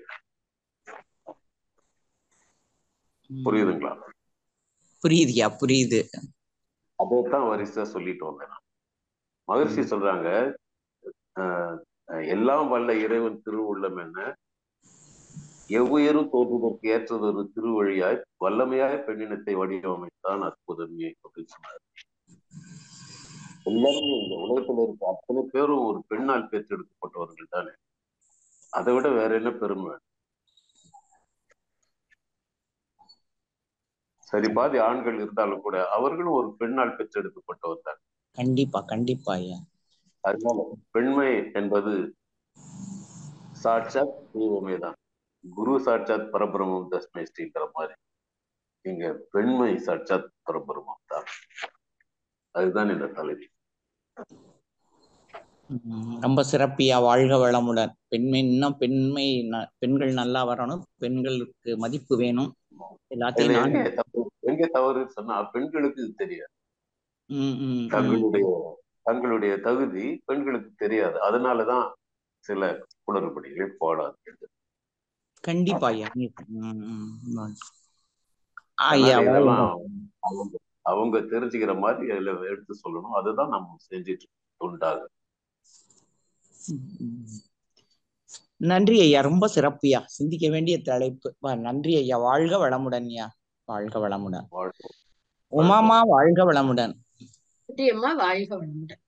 [SPEAKER 1] புரியுதுங்களா
[SPEAKER 4] புரியுதுயா புரியுது
[SPEAKER 1] அதைத்தான் வரிசையா சொல்லிட்டு வந்தேன் நான். மகர்ஷி சொல்றாங்க ஆஹ் எல்லாம் வல்ல இறைவன் திருவுள்ளம் என்ன எவ்வுயரும் தோற்றுவதற்கு ஏற்றதொரு திருவழியாய் வல்லமையாய் பெண்ணினத்தை வடிவமைத்தான் அற்புதமே அப்படின்னு சொன்னார் எல்லாருமே இந்த உலகத்துல இருக்க அத்தனை பேரும் ஒரு பெண்ணால் பெற்றெடுக்கப்பட்டவர்கள் தானே அதை விட வேற என்ன பெருமை சரி பாதி ஆண்கள் இருந்தாலும் கூட அவர்களும் ஒரு பெண்ணால் பெற்றெடுக்கப்பட்டவர் தான்
[SPEAKER 4] கண்டிப்பா கண்டிப்பா ஐயா
[SPEAKER 1] அதனால பெண்மை என்பது சாட்சாத் தெய்வமே தான் குரு சாட்சாத் பரபிரமம் தஸ்மை ஸ்ரீங்கிற மாதிரி நீங்க பெண்மை சாட்சாத் பரபிரமம் தான் அதுதான் இந்த தலைவி
[SPEAKER 4] உம் ரொம்ப சிறப்பியா வாழ்க வளமுடன் பெண்மை இன்னும் பெண்மை ந- பெண்கள் நல்லா வரணும் பெண்களுக்கு மதிப்பு வேணும் எல்லாத்தையும்
[SPEAKER 1] இதுல
[SPEAKER 4] நான்
[SPEAKER 1] எங்க தவறு எங்க தவறுன்னு சொன்னா பெண்களுக்கு இது தெரியாது
[SPEAKER 4] உம் உம் உம்
[SPEAKER 1] தங்களுடைய தங்களுடைய தகுதி பெண்களுக்கு தெரியாது அதனாலதான் சில குளறுபடிகளை போடாது
[SPEAKER 4] கண்டிப்பா ஐயா உம் உம் உம். ஐயா
[SPEAKER 1] அதனால
[SPEAKER 4] வாழ்க
[SPEAKER 1] இதெல்லாம் அவங்க அவங்க தெரிஞ்சுக்கிற மாதிரி அதுல எடுத்து சொல்லணும் அதுதான் நம்ம செஞ்சுட்டு உண்டாகு
[SPEAKER 4] உம் உம். நன்றி ஐயா ரொம்ப சிறப்பியா சிந்திக்க வேண்டிய தலைப்பு வா, நன்றி ஐயா வாழ்க வளமுடன் ஐயா வாழ்க வளமுடன்
[SPEAKER 1] வாழ்க்கை
[SPEAKER 4] உமாமா வாழ்க வளமுடன்
[SPEAKER 2] அம்மா வாழ்க வளமுடன்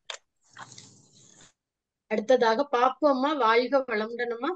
[SPEAKER 2] அடுத்ததாக பாப்பு அம்மா வாழ்க வளமுடன் அம்மா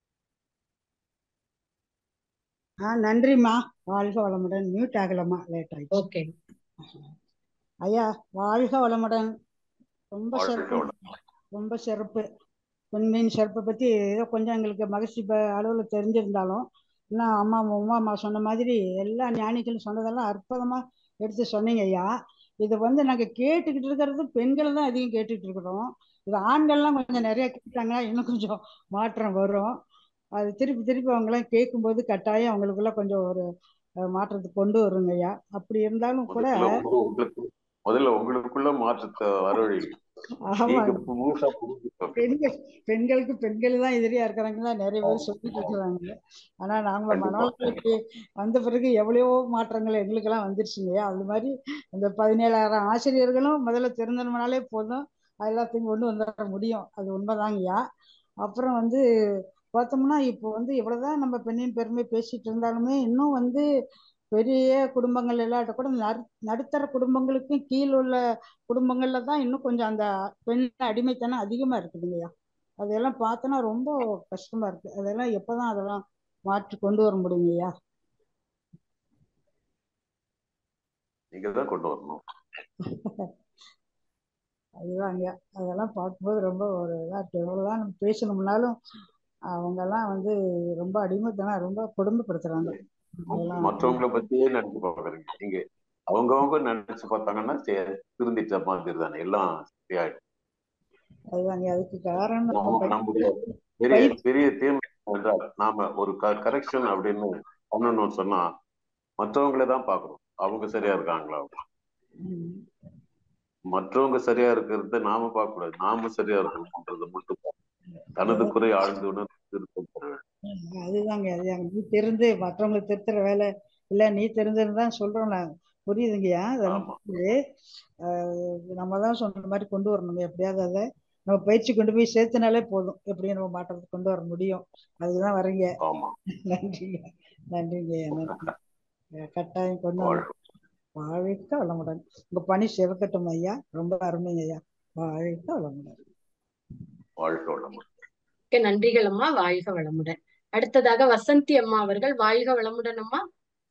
[SPEAKER 5] ஆ நன்றிம்மா வாழ்க வளமுடன் மியூட் ஆகலம்மா லேட் ஆயிடுச்சு
[SPEAKER 2] ஓகே
[SPEAKER 5] ஐயா வாழ்க வளமுடன் ரொம்ப
[SPEAKER 1] வாழ்க்கை
[SPEAKER 5] சிறப்பு
[SPEAKER 1] வளம்.
[SPEAKER 5] ரொம்ப சிறப்பு பெண்மையின் சிறப்பை பற்றி ஏதோ கொஞ்சம் எங்களுக்கு மகிழ்ச்சி அளவில் தெரிஞ்சிருந்தாலும் இன்னும் அம்மா உமா அம்மா சொன்ன மாதிரி எல்லா ஞானிகளும் சொன்னதெல்லாம் அற்புதமாக எடுத்து சொன்னீங்க ஐயா இது வந்து நாங்கள் கேட்டுக்கிட்டு இருக்கிறது பெண்கள் தான் அதிகம் கேட்டுக்கிட்டு இருக்கிறோம் இது ஆண்கள்லாம் கொஞ்சம் நிறைய கேட்டாங்கன்னா இன்னும் கொஞ்சம் மாற்றம் வரும் அது திருப்பி திருப்பி அவங்களாம் கேட்கும்போது கட்டாயம் அவங்களுக்குள்ள கொஞ்சம் ஒரு அஹ், மாற்றத்தை கொண்டு வருங்க ஐயா அப்படி இருந்தாலும் கூட
[SPEAKER 1] முதல்ல உங்க- உங்களுக்கு முதல்ல உங்களுக்குள்ள மாற்றத்தை வரவழி நீங்க
[SPEAKER 5] ஆமாங்க
[SPEAKER 1] முழுசா புரிஞ்சுக்கோங்க
[SPEAKER 5] பெண்கள் பெண்களுக்கு பெண்கள் தான் எதிரியா இருக்கிறாங்களா நிறைய பேர் சொல்லிட்டு இருக்கிறாங்க ஆனா நாங்க
[SPEAKER 1] கண்டிப்பா
[SPEAKER 5] மனவளர்ச்சிக்கு வந்த பிறகு எவ்வளவோ மாற்றங்கள் எங்களுக்கெல்லாம் வந்துருச்சுங்க அது மாதிரி அந்த பதினேழாயிரம் ஆசிரியர்களும் முதல்ல திருந்தணும்னாலே போதும் அது எல்லாத்தையும் கொண்டு வந்துட முடியும் அது உண்மைதாங்கய்யா அப்புறம் வந்து பார்த்தோம்னா இப்போ வந்து எவ்வளவுதான் நம்ம பெண்ணின் பெருமை பேசிட்டு இருந்தாலுமே இன்னும் வந்து பெரிய குடும்பங்கள் இல்லாட்ட கூட நடு நடுத்தர குடும்பங்களுக்கும் கீழ் உள்ள குடும்பங்கள்ல தான் இன்னும் கொஞ்சம் அந்த பெண் அடிமைத்தனம் அதிகமா இருக்குதுங்கய்யா அதெல்லாம் பார்த்தோன்னா ரொம்ப கஷ்டமா இருக்கு அதெல்லாம் எப்பதான் அதெல்லாம் மாற்றி கொண்டு வர முடியுங்கய்யா
[SPEAKER 1] நீங்க தான் கொண்டு வரணும்
[SPEAKER 5] அதுதாங்க அதெல்லாம் பார்க்கும்போது ரொம்ப ஒரு இதாக இருக்கு எவ்வளோதான் நம்ம பேசணும்னாலும் அவங்கெல்லாம் வந்து ரொம்ப அடிமைத்தனம் ரொம்ப கொடுமைப்படுத்துறாங்க அதெல்லாம்
[SPEAKER 1] மற்றவங்களை பத்தியே நினைச்சு பாக்குறீங்க நீங்க அவங்கவங்க நினைச்சு பார்த்தாங்கன்னா சரி, திருந்திட்ட மாதிரி தானே எல்லாம் சரியாயிடும்
[SPEAKER 5] அதுதாங்க அதுக்கு காரணம் நம்ம
[SPEAKER 1] நம்ம
[SPEAKER 5] பயிற்சி
[SPEAKER 1] நம்முடைய பெரிய
[SPEAKER 5] பயிற்சி
[SPEAKER 1] பெரிய தீமை என்றால் நாம ஒரு கரெக்ஷன் அப்படின்னு பண்ணணும்னு சொன்னா மற்றவங்கள தான் பார்க்கணும் அவங்க சரியா இருக்காங்களா
[SPEAKER 5] ம்.
[SPEAKER 1] மற்றவங்க சரியா இருக்கிறத நாம பார்க்க கூடாது நாம சரியா இருக்கணும்ன்றத மட்டும் பார்க்கணும். தனது குறை ஆழ்ந்து உணர்ந்து திருத்தம் பெற வேண்டும்.
[SPEAKER 5] அதுதாங்க அதுதாங்க நீ தெரிந்து மற்றவங்களை திருத்துற வேலை இல்லை நீ தெரிஞ்சுன்னு தான் சொல்றோம் நான் புரியுதுங்கய்யா அதெல்லாம்
[SPEAKER 1] ஆமா
[SPEAKER 5] புரியுது ஆஹ் நம்ம தான் சொன்ன மாதிரி கொண்டு வரணும் எப்படியாவது அதை நம்ம பயிற்சி கொண்டு போய் சேர்த்துனாலே போதும் எப்படியும் நம்ம மாற்றத்தை கொண்டு வர முடியும் அதுக்குதான் வரீங்க
[SPEAKER 1] ஆமா
[SPEAKER 5] நன்றிங்க நன்றிங்கய்யா நன்றி அஹ் கட்டாயம் கொண்டு வந்து
[SPEAKER 1] வாழ்க
[SPEAKER 5] வாழ்க்க வளமுடன் உங்க பணி சிறக்கட்டும் ஐயா ரொம்ப அருமைங்க ஐயா வாழ்க்க வளமுடன்
[SPEAKER 1] வாழ்க வளமுடன்
[SPEAKER 2] மிக்க நன்றிகள் அம்மா வாழ்க வளமுடன் அடுத்ததாக வசந்தி அம்மா அவர்கள் வாழ்க வளமுடன் அம்மா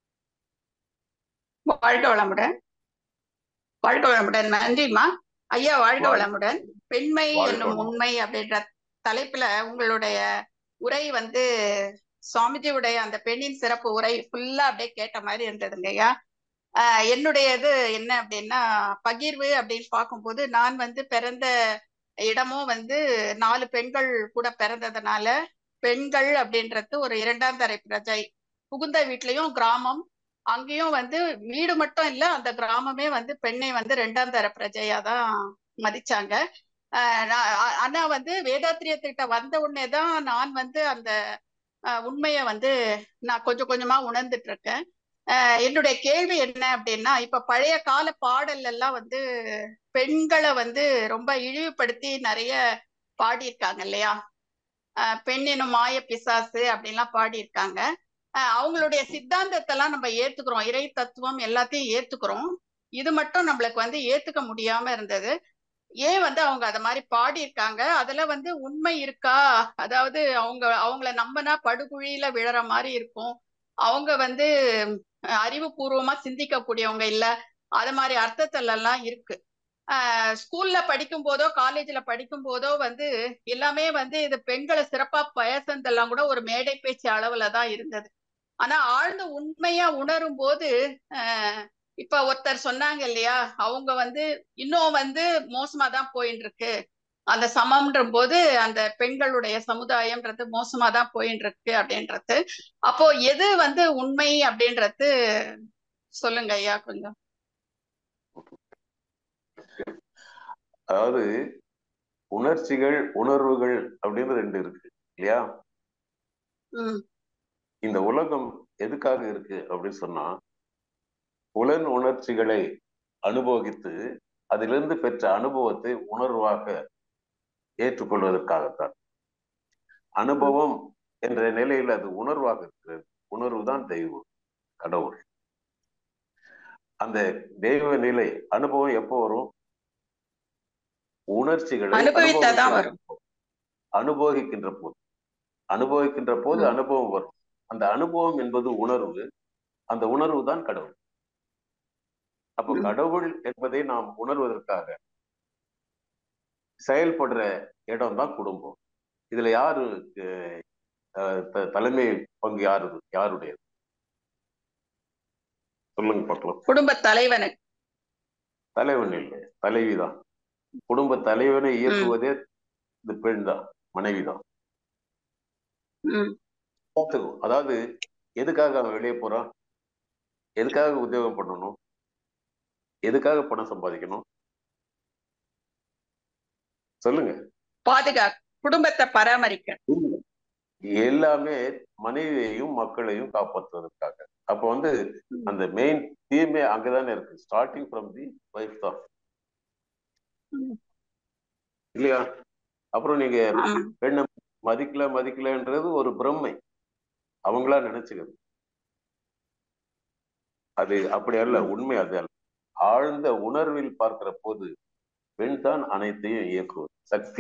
[SPEAKER 6] வாழ்க வளமுடன் வாழ்க வளமுடன் நன்றிம்மா ஐயா வாழ்க
[SPEAKER 1] வாழ்க
[SPEAKER 6] வளமுடன் பெண்மை
[SPEAKER 1] வாழ்க
[SPEAKER 6] என்னும்
[SPEAKER 1] வளமுடன்
[SPEAKER 6] உண்மை அப்படின்ற தலைப்புல உங்களுடைய உரை வந்து சுவாமிஜியுடைய அந்த பெண்ணின் சிறப்பு உரை ஃபுல்லா அப்படியே கேட்ட மாதிரி இருந்ததுங்க ஐயா ஆஹ் என்னுடைய இது என்ன அப்படின்னா பகிர்வு அப்படின்னு பார்க்கும்போது நான் வந்து பிறந்த இடமும் வந்து நாலு பெண்கள் கூட பிறந்ததுனால பெண்கள் அப்படின்றது ஒரு இரண்டாம் தரை பிரஜை புகுந்த வீட்லயும் கிராமம் அங்கேயும் வந்து வீடு மட்டும் இல்ல அந்த கிராமமே வந்து பெண்ணை வந்து ரெண்டாம் தர பிரஜையா தான் மதிச்சாங்க ஆஹ் நான் ஆ- ஆனா வந்து வேதாத்திரியத்திட்ட வந்த உடனே தான் நான் வந்து அந்த ஆஹ் உண்மையை வந்து நான் கொஞ்சம் கொஞ்சமா உணர்ந்துட்டு இருக்கேன் ஆஹ் என்னுடைய கேள்வி என்ன அப்படின்னா இப்ப பழைய கால பாடல் எல்லாம் வந்து பெண்களை வந்து ரொம்ப இழிவுபடுத்தி நிறைய பாடியிருக்காங்க இல்லையா ஆஹ் பெண்ணினும் மாய பிசாசு அப்படின்லாம் பாடியிருக்காங்க ஆஹ் அவங்களுடைய சித்தாந்தத்தெல்லாம் நம்ம ஏத்துக்கிறோம் இறை தத்துவம் எல்லாத்தையும் ஏத்துக்கிறோம் இது மட்டும் நம்மளுக்கு வந்து ஏத்துக்க முடியாம இருந்தது ஏன் வந்து அவங்க அத மாதிரி பாடியிருக்காங்க அதுல வந்து உண்மை இருக்கா அதாவது அவங்க அவங்கள நம்பினா படுகுழியில விழற மாதிரி இருக்கும் அவங்க வந்து அஹ், அறிவுபூர்வமா சிந்திக்கக்கூடியவங்க இல்ல அது மாதிரி அர்த்தத்துல எல்லாம் இருக்கு ஆஹ் ஸ்கூல்ல படிக்கும் போதோ காலேஜ்ல படிக்கும் போதோ வந்து எல்லாமே வந்து இது பெண்களை சிறப்பா பேசுனதெல்லாம் கூட ஒரு மேடை பேச்சு அளவுல தான் இருந்தது ஆனா ஆழ்ந்த உண்மையா உணரும் போது ஆஹ் இப்ப ஒருத்தர் சொன்னாங்க இல்லையா அவங்க வந்து இன்னும் வந்து மோசமா தான் போயின்னு இருக்கு அந்த சமம்ன்ற போது அந்த பெண்களுடைய சமுதாயம்ன்றது மோசமா தான் போயின்னு இருக்கு அப்படின்றது அப்போ எது வந்து உண்மை அப்படின்றது சொல்லுங்க ஐயா கொஞ்சம்
[SPEAKER 1] அதாவது உணர்ச்சிகள் உணர்வுகள் அப்படின்னு ரெண்டு இருக்கு இல்லையா
[SPEAKER 6] உம்
[SPEAKER 1] இந்த உலகம் எதுக்காக இருக்கு அப்படின்னு சொன்னா புலன் உணர்ச்சிகளை அனுபவித்து அதிலிருந்து பெற்ற அனுபவத்தை உணர்வாக ஏற்றுக்கொள்வதற்காகத்தான் அனுபவம் என்ற நிலையில் அது உணர்வாக இருக்கிறது உணர்வு தான் தெய்வம் கடவுள் அந்த தெய்வ நிலை அனுபவம் எப்போ வரும் உணர்ச்சிகளை
[SPEAKER 6] அனுபவித்தாதான்
[SPEAKER 1] அனுபவிக்கிற
[SPEAKER 6] வரும்
[SPEAKER 1] அனுபவிக்கின்ற போது அனுபவிக்கின்ற போது
[SPEAKER 6] உம்
[SPEAKER 1] அனுபவம் வரும் அந்த அனுபவம் என்பது உணர்வு அந்த உணர்வு தான் கடவுள் அப்போ
[SPEAKER 6] உம்
[SPEAKER 1] கடவுள் என்பதை நாம் உணர்வதற்காக செயல்படுற இடம் தான் குடும்பம் இதுல யாரு அஹ், த- தலைமை பங்கு யாரு யாருடையது சொல்லுங்க பார்க்கலாம்
[SPEAKER 6] குடும்ப தலைவனுக்கு
[SPEAKER 1] தலைவன் இல்லை தலைவிதான் குடும்ப தலைவனை
[SPEAKER 6] உம்
[SPEAKER 1] இயக்குவதே இந்த பெண் தான் மனைவி தான்
[SPEAKER 6] உம்
[SPEAKER 1] பார்த்துக்கும் அதாவது எதுக்காக அவன் வெளியே போறான் எதுக்காக உத்தியோகம் பண்ணணும் எதுக்காக பணம் சம்பாதிக்கணும் சொல்லுங்க
[SPEAKER 6] பாதுகா குடும்பத்தை பராமரிக்க
[SPEAKER 1] எல்லாமே மனைவியையும் மக்களையும் காப்பாற்றுவதற்காக அப்ப வந்து
[SPEAKER 6] உம்
[SPEAKER 1] அந்த மெயின் தீமே அங்கதானே இருக்கு ஸ்டார்டிங் ஃப்ரம் தி ஒய்ஃப் தான்
[SPEAKER 6] உம்
[SPEAKER 1] இல்லையா அப்புறம் நீங்க
[SPEAKER 6] ஆமா
[SPEAKER 1] பெண்ணை மதிக்கல மதிக்கலன்றது ஒரு பிரம்மை அவங்களா நினைச்சுக்கிறது அது அப்படி அல்ல
[SPEAKER 6] உம்
[SPEAKER 1] உண்மை அது அல்ல ஆழ்ந்த உணர்வில் பார்க்கிற போது பெண் தான் அனைத்தையும் இயக்குவது சக்தி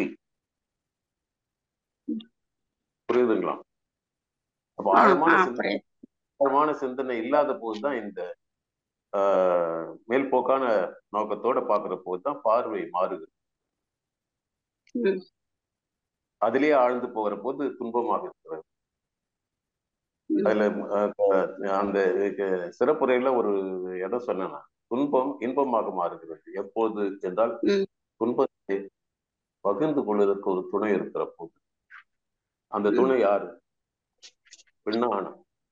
[SPEAKER 1] புரியுதுங்களா அப்ப
[SPEAKER 6] ஆ
[SPEAKER 1] ஆழமான
[SPEAKER 6] ஆ
[SPEAKER 1] சிந்தனை
[SPEAKER 6] புரியுது
[SPEAKER 1] ஆழமான சிந்தனை இல்லாத போதுதான் இந்த ஆஹ், மேல்போக்கான நோக்கத்தோட பார்க்கிற போது தான் பார்வை மாறுது
[SPEAKER 6] ம்
[SPEAKER 7] அதிலேயே ஆழ்ந்து போகிற போது துன்பமாக இருக்கிறது
[SPEAKER 6] ம்
[SPEAKER 7] அதுல அஹ், அஹ், அந்த அஹ், சிறப்புரையில ஒரு இடம் சொன்னேன்னா துன்பம் இன்பமாக மாறுகிறது எப்போது என்றால்
[SPEAKER 6] ம்
[SPEAKER 7] துன்பத்தை பகிர்ந்து கொள்வதற்கு ஒரு துணை இருக்கிற போது அந்த
[SPEAKER 6] ம்
[SPEAKER 7] துணை யாரு பெண்ணா ஆணா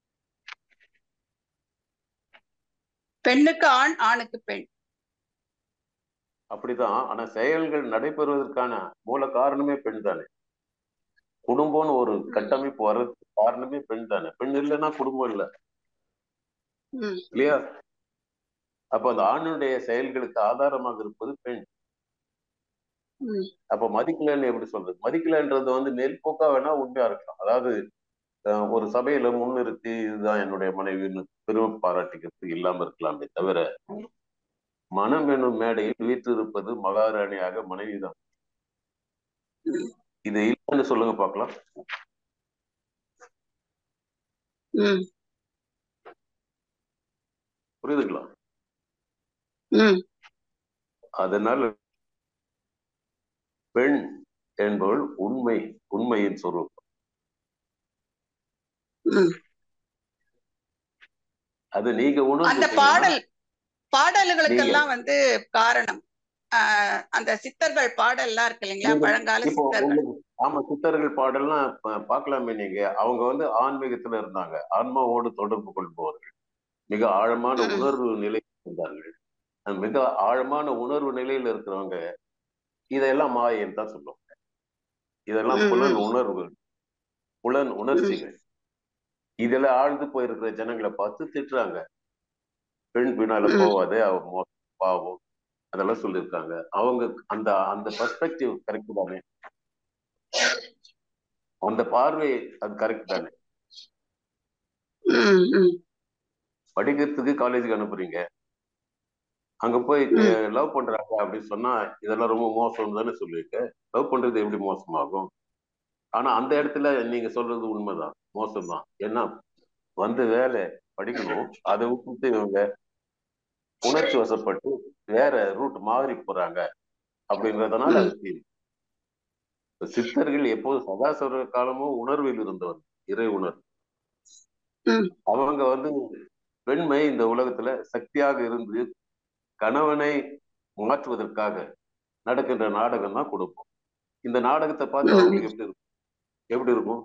[SPEAKER 6] பெண்ணுக்கு ஆண் ஆணுக்கு பெண்
[SPEAKER 7] அப்படிதான் ஆனா செயல்கள் நடைபெறுவதற்கான மூல காரணமே பெண் தானே குடும்பம்னு ஒரு
[SPEAKER 6] ம்
[SPEAKER 7] கட்டமைப்பு வர்றதுக்கு காரணமே பெண் தானே பெண் இல்லைன்னா குடும்பம் இல்லை
[SPEAKER 6] ம்
[SPEAKER 7] இல்லையா அப்ப அந்த ஆணுடைய செயல்களுக்கு ஆதாரமாக இருப்பது பெண்
[SPEAKER 6] ம்
[SPEAKER 7] அப்ப மதிக்கலன்னு எப்படி சொல்றது மதிக்கலன்றது வந்து மேல்போக்கா வேணா உண்மையா இருக்கலாம் அதாவது அஹ், ஒரு சபையில முன்னிறுத்தி இதுதான் என்னுடைய மனைவின்னு பெருமை பாராட்டிக்கிறது இல்லாம இருக்கலாமே தவிர மனம் என்னும் மேடையில் வீற்றிருப்பது மகாராணியாக மனைவிதான்
[SPEAKER 6] ம்
[SPEAKER 7] இது இல்லைன்னு சொல்லுங்க பார்க்கலாம்
[SPEAKER 6] ம்
[SPEAKER 7] புரியுதுங்களா
[SPEAKER 6] ம்
[SPEAKER 7] அதனால பெண் என்பவள் உண்மை உண்மையின் சொரூபம்
[SPEAKER 6] ம்
[SPEAKER 7] அது நீங்க
[SPEAKER 6] அந்த
[SPEAKER 7] உணர்ந்துட்டீங்கன்னா
[SPEAKER 6] பாடல்
[SPEAKER 7] நீங்க
[SPEAKER 6] பாடல்களுக்கெல்லாம் வந்து காரணம் ஆஹ் அந்த சித்தர்கள் பாடல்லாம் இருக்கு இல்லைங்களா
[SPEAKER 7] நீங்க
[SPEAKER 6] பழங்கால
[SPEAKER 7] இப்போ
[SPEAKER 6] சித்தர்கள்
[SPEAKER 7] உங்களுக்கு ஆமா சித்தர்கள் பாடல்லாம் ப- பார்க்கலாமே நீங்க அவங்க வந்து ஆன்மீகத்துல இருந்தாங்க ஆன்மாவோடு தொடர்பு கொள்பவர்கள் மிக ஆழமான
[SPEAKER 6] ம்
[SPEAKER 7] உணர்வு நிலையில் இருந்தார்கள் அந்த மிக ஆழமான உணர்வு நிலையில இருக்கிறவங்க இதெல்லாம் மாயைன்னு தான் சொல்லுவாங்க இதெல்லாம்
[SPEAKER 6] ம்
[SPEAKER 7] புலன்
[SPEAKER 6] ம்
[SPEAKER 7] உணர்வுகள் புலன்
[SPEAKER 6] ம்
[SPEAKER 7] உணர்ச்சிகள் இதுல ஆழ்ந்து போயிருக்கிற ஜனங்களை பார்த்து திட்டுறாங்க பெண் பின்னால
[SPEAKER 6] ம்
[SPEAKER 7] போவாதே அவ மோ- பாவம் அதெல்லாம் சொல்லியிருக்காங்க அவங்க அந்த அந்த பர்ஸ்பெக்டிவ் கரெக்ட் தானே அந்த பார்வை அது கரெக்ட் தானே
[SPEAKER 6] ம் ம்
[SPEAKER 7] படிக்கிறதுக்கு காலேஜுக்கு அனுப்புறீங்க அங்க போய்
[SPEAKER 6] ம்
[SPEAKER 7] லவ் பண்றாங்க அப்படின்னு சொன்னா இதெல்லாம் ரொம்ப மோசம்னு தானே சொல்லியிருக்க லவ் பண்றது எப்படி மோசமாகும் ஆனா அந்த இடத்துல நீங்க சொல்றது உண்மைதான் மோசம்தான் ஏன்னா வந்து வேலை படிக்கணும் அதை விட்டுட்டு இவங்க உணர்ச்சி வசப்பட்டு வேற ரூட் மாறி போறாங்க அப்படின்றதுனால
[SPEAKER 6] ம்
[SPEAKER 7] அது தீர்வு இப்ப சித்தர்கள் எப்போது சதாசவர காலமும் உணர்வில் இருந்தவர் இறை உணர்வு
[SPEAKER 6] ம்
[SPEAKER 7] அவங்க வந்து பெண்மை இந்த உலகத்துல சக்தியாக இருந்து கணவனை மாற்றுவதற்காக நடக்கின்ற நாடகம் தான் குடும்பம் இந்த நாடகத்தை பார்த்து
[SPEAKER 6] ம்
[SPEAKER 7] அவங்களுக்கு எப்படி இருக்கும் எப்படி இருக்கும்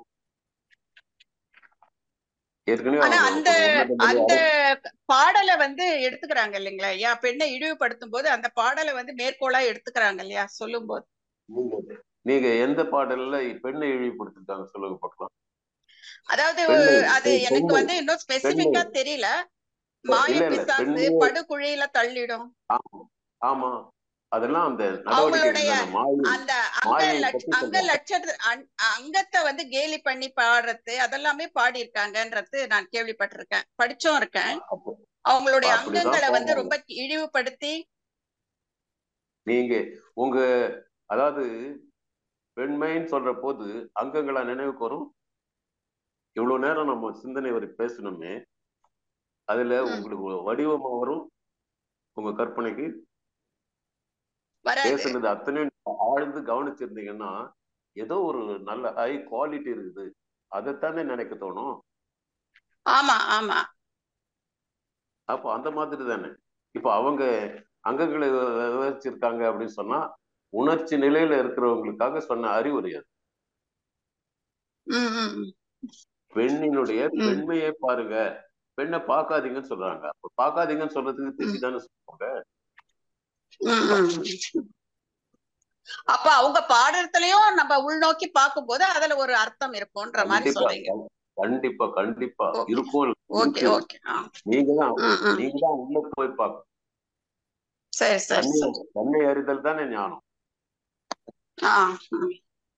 [SPEAKER 7] ஏற்கனவே
[SPEAKER 6] ஆனா
[SPEAKER 7] அவங்க
[SPEAKER 6] அந்த
[SPEAKER 7] ஒரு உன்னத நிலை
[SPEAKER 6] அந்த
[SPEAKER 7] அடை
[SPEAKER 6] பாடலை வந்து எடுத்துக்கிறாங்க இல்லைங்களா ஐயா பெண்ணை இழிவுபடுத்தும் போது அந்த பாடலை வந்து மேற்கோளா எடுத்துக்கிறாங்க இல்லையா சொல்லும் போது
[SPEAKER 7] நீங்க நீங்க எந்த பாடல்ல பெண்ணை இழிவுபடுத்திருக்காங்க சொல்லுங்க பார்க்கலாம்
[SPEAKER 6] அதாவது
[SPEAKER 7] பெண்ணை
[SPEAKER 6] அது
[SPEAKER 7] பெண்-
[SPEAKER 6] எனக்கு
[SPEAKER 7] பெண்ணை
[SPEAKER 6] வந்து இன்னும்
[SPEAKER 7] பெண்ணை
[SPEAKER 6] ஸ்பெசிபிக்கா தெரியல மாய
[SPEAKER 7] இல்ல இல்ல
[SPEAKER 6] பிசாசு
[SPEAKER 7] பெண்ணே
[SPEAKER 6] படுகுழியில தள்ளிடும்
[SPEAKER 7] ஆமா ஆமா அதெல்லாம் அந்த நடவடிக்கைகள்
[SPEAKER 6] அவங்களுடைய
[SPEAKER 7] தானே மாயை
[SPEAKER 6] அந்த அங்க
[SPEAKER 7] மாயை
[SPEAKER 6] லட்ச
[SPEAKER 7] பத்தி
[SPEAKER 6] அங்க
[SPEAKER 7] சொல்றாங்க
[SPEAKER 6] லட்சத்து அங்- அங்கத்தை வந்து கேலி பண்ணி பாடுறது அதெல்லாமே பாடியிருக்காங்கன்றது நான் கேள்விப்பட்டிருக்கேன் படிச்சும் இருக்கேன்
[SPEAKER 7] அப்போ
[SPEAKER 6] அவங்களுடைய
[SPEAKER 7] அப்படிதான்
[SPEAKER 6] அங்கங்களை வந்து
[SPEAKER 7] போவாங்க
[SPEAKER 6] ரொம்ப இழிவுபடுத்தி
[SPEAKER 7] நீங்க உங்க அதாவது பெண்மைன்னு சொல்ற போது அங்கங்களா நினைவுக்கு வரும் இவ்வளவு நேரம் நம்ம சிந்தனை வரை பேசணுமே அதுல
[SPEAKER 6] ம்,
[SPEAKER 7] உங்களுக்கு ஒரு வடிவமா வரும் உங்க கற்பனைக்கு
[SPEAKER 6] வராது
[SPEAKER 7] பேசுனது அத்தனையும் ஆழ்ந்து கவனிச்சிருந்தீங்கன்னா ஏதோ ஒரு நல்ல ஹை குவாலிட்டி இருக்குது அதைத்தானே நினைக்க தோணும்
[SPEAKER 6] ஆமா ஆமா
[SPEAKER 7] அப்போ அந்த மாதிரி தானே இப்போ அவங்க அங்கங்களை வி- விவரிச்சிருக்காங்க அப்படின்னு சொன்னா உணர்ச்சி நிலையில இருக்கிறவங்களுக்காக சொன்ன அறிவுரை அது
[SPEAKER 6] ம், ம், ம்,
[SPEAKER 7] பெண்ணினுடைய
[SPEAKER 6] ம்,
[SPEAKER 7] பெண்மையை பாருங்க பெண்ணை பார்க்காதீங்கன்னு சொல்றாங்க அப்ப பார்க்காதீங்கன்னு சொல்றதுக்கு
[SPEAKER 6] ம்,
[SPEAKER 7] திட்டி தானே சொல்லுவாங்க
[SPEAKER 6] ம், ம், ம். அப்ப அவங்க பாடுறதுலயும் நம்ம உள்நோக்கி பார்க்கும்போது அதுல ஒரு அர்த்தம் இருக்கும்ன்ற மாதிரி
[SPEAKER 7] கண்டிப்பா
[SPEAKER 6] சொல்றீங்க
[SPEAKER 7] கண்- கண்டிப்பா கண்டிப்பா
[SPEAKER 6] ஓகே
[SPEAKER 7] இருக்கும்
[SPEAKER 6] ஓகே
[SPEAKER 7] இருக்கு
[SPEAKER 6] ஓகே ஆ
[SPEAKER 7] நீங்க தான்
[SPEAKER 6] ம், ம்.
[SPEAKER 7] நீங்க தான் உள்ள போய் பார்க்கணும்
[SPEAKER 6] சரி சரி
[SPEAKER 7] தன்னை
[SPEAKER 6] சரி
[SPEAKER 7] தன்னை அறிதல் தானே ஞானம்
[SPEAKER 6] ஆ ம்.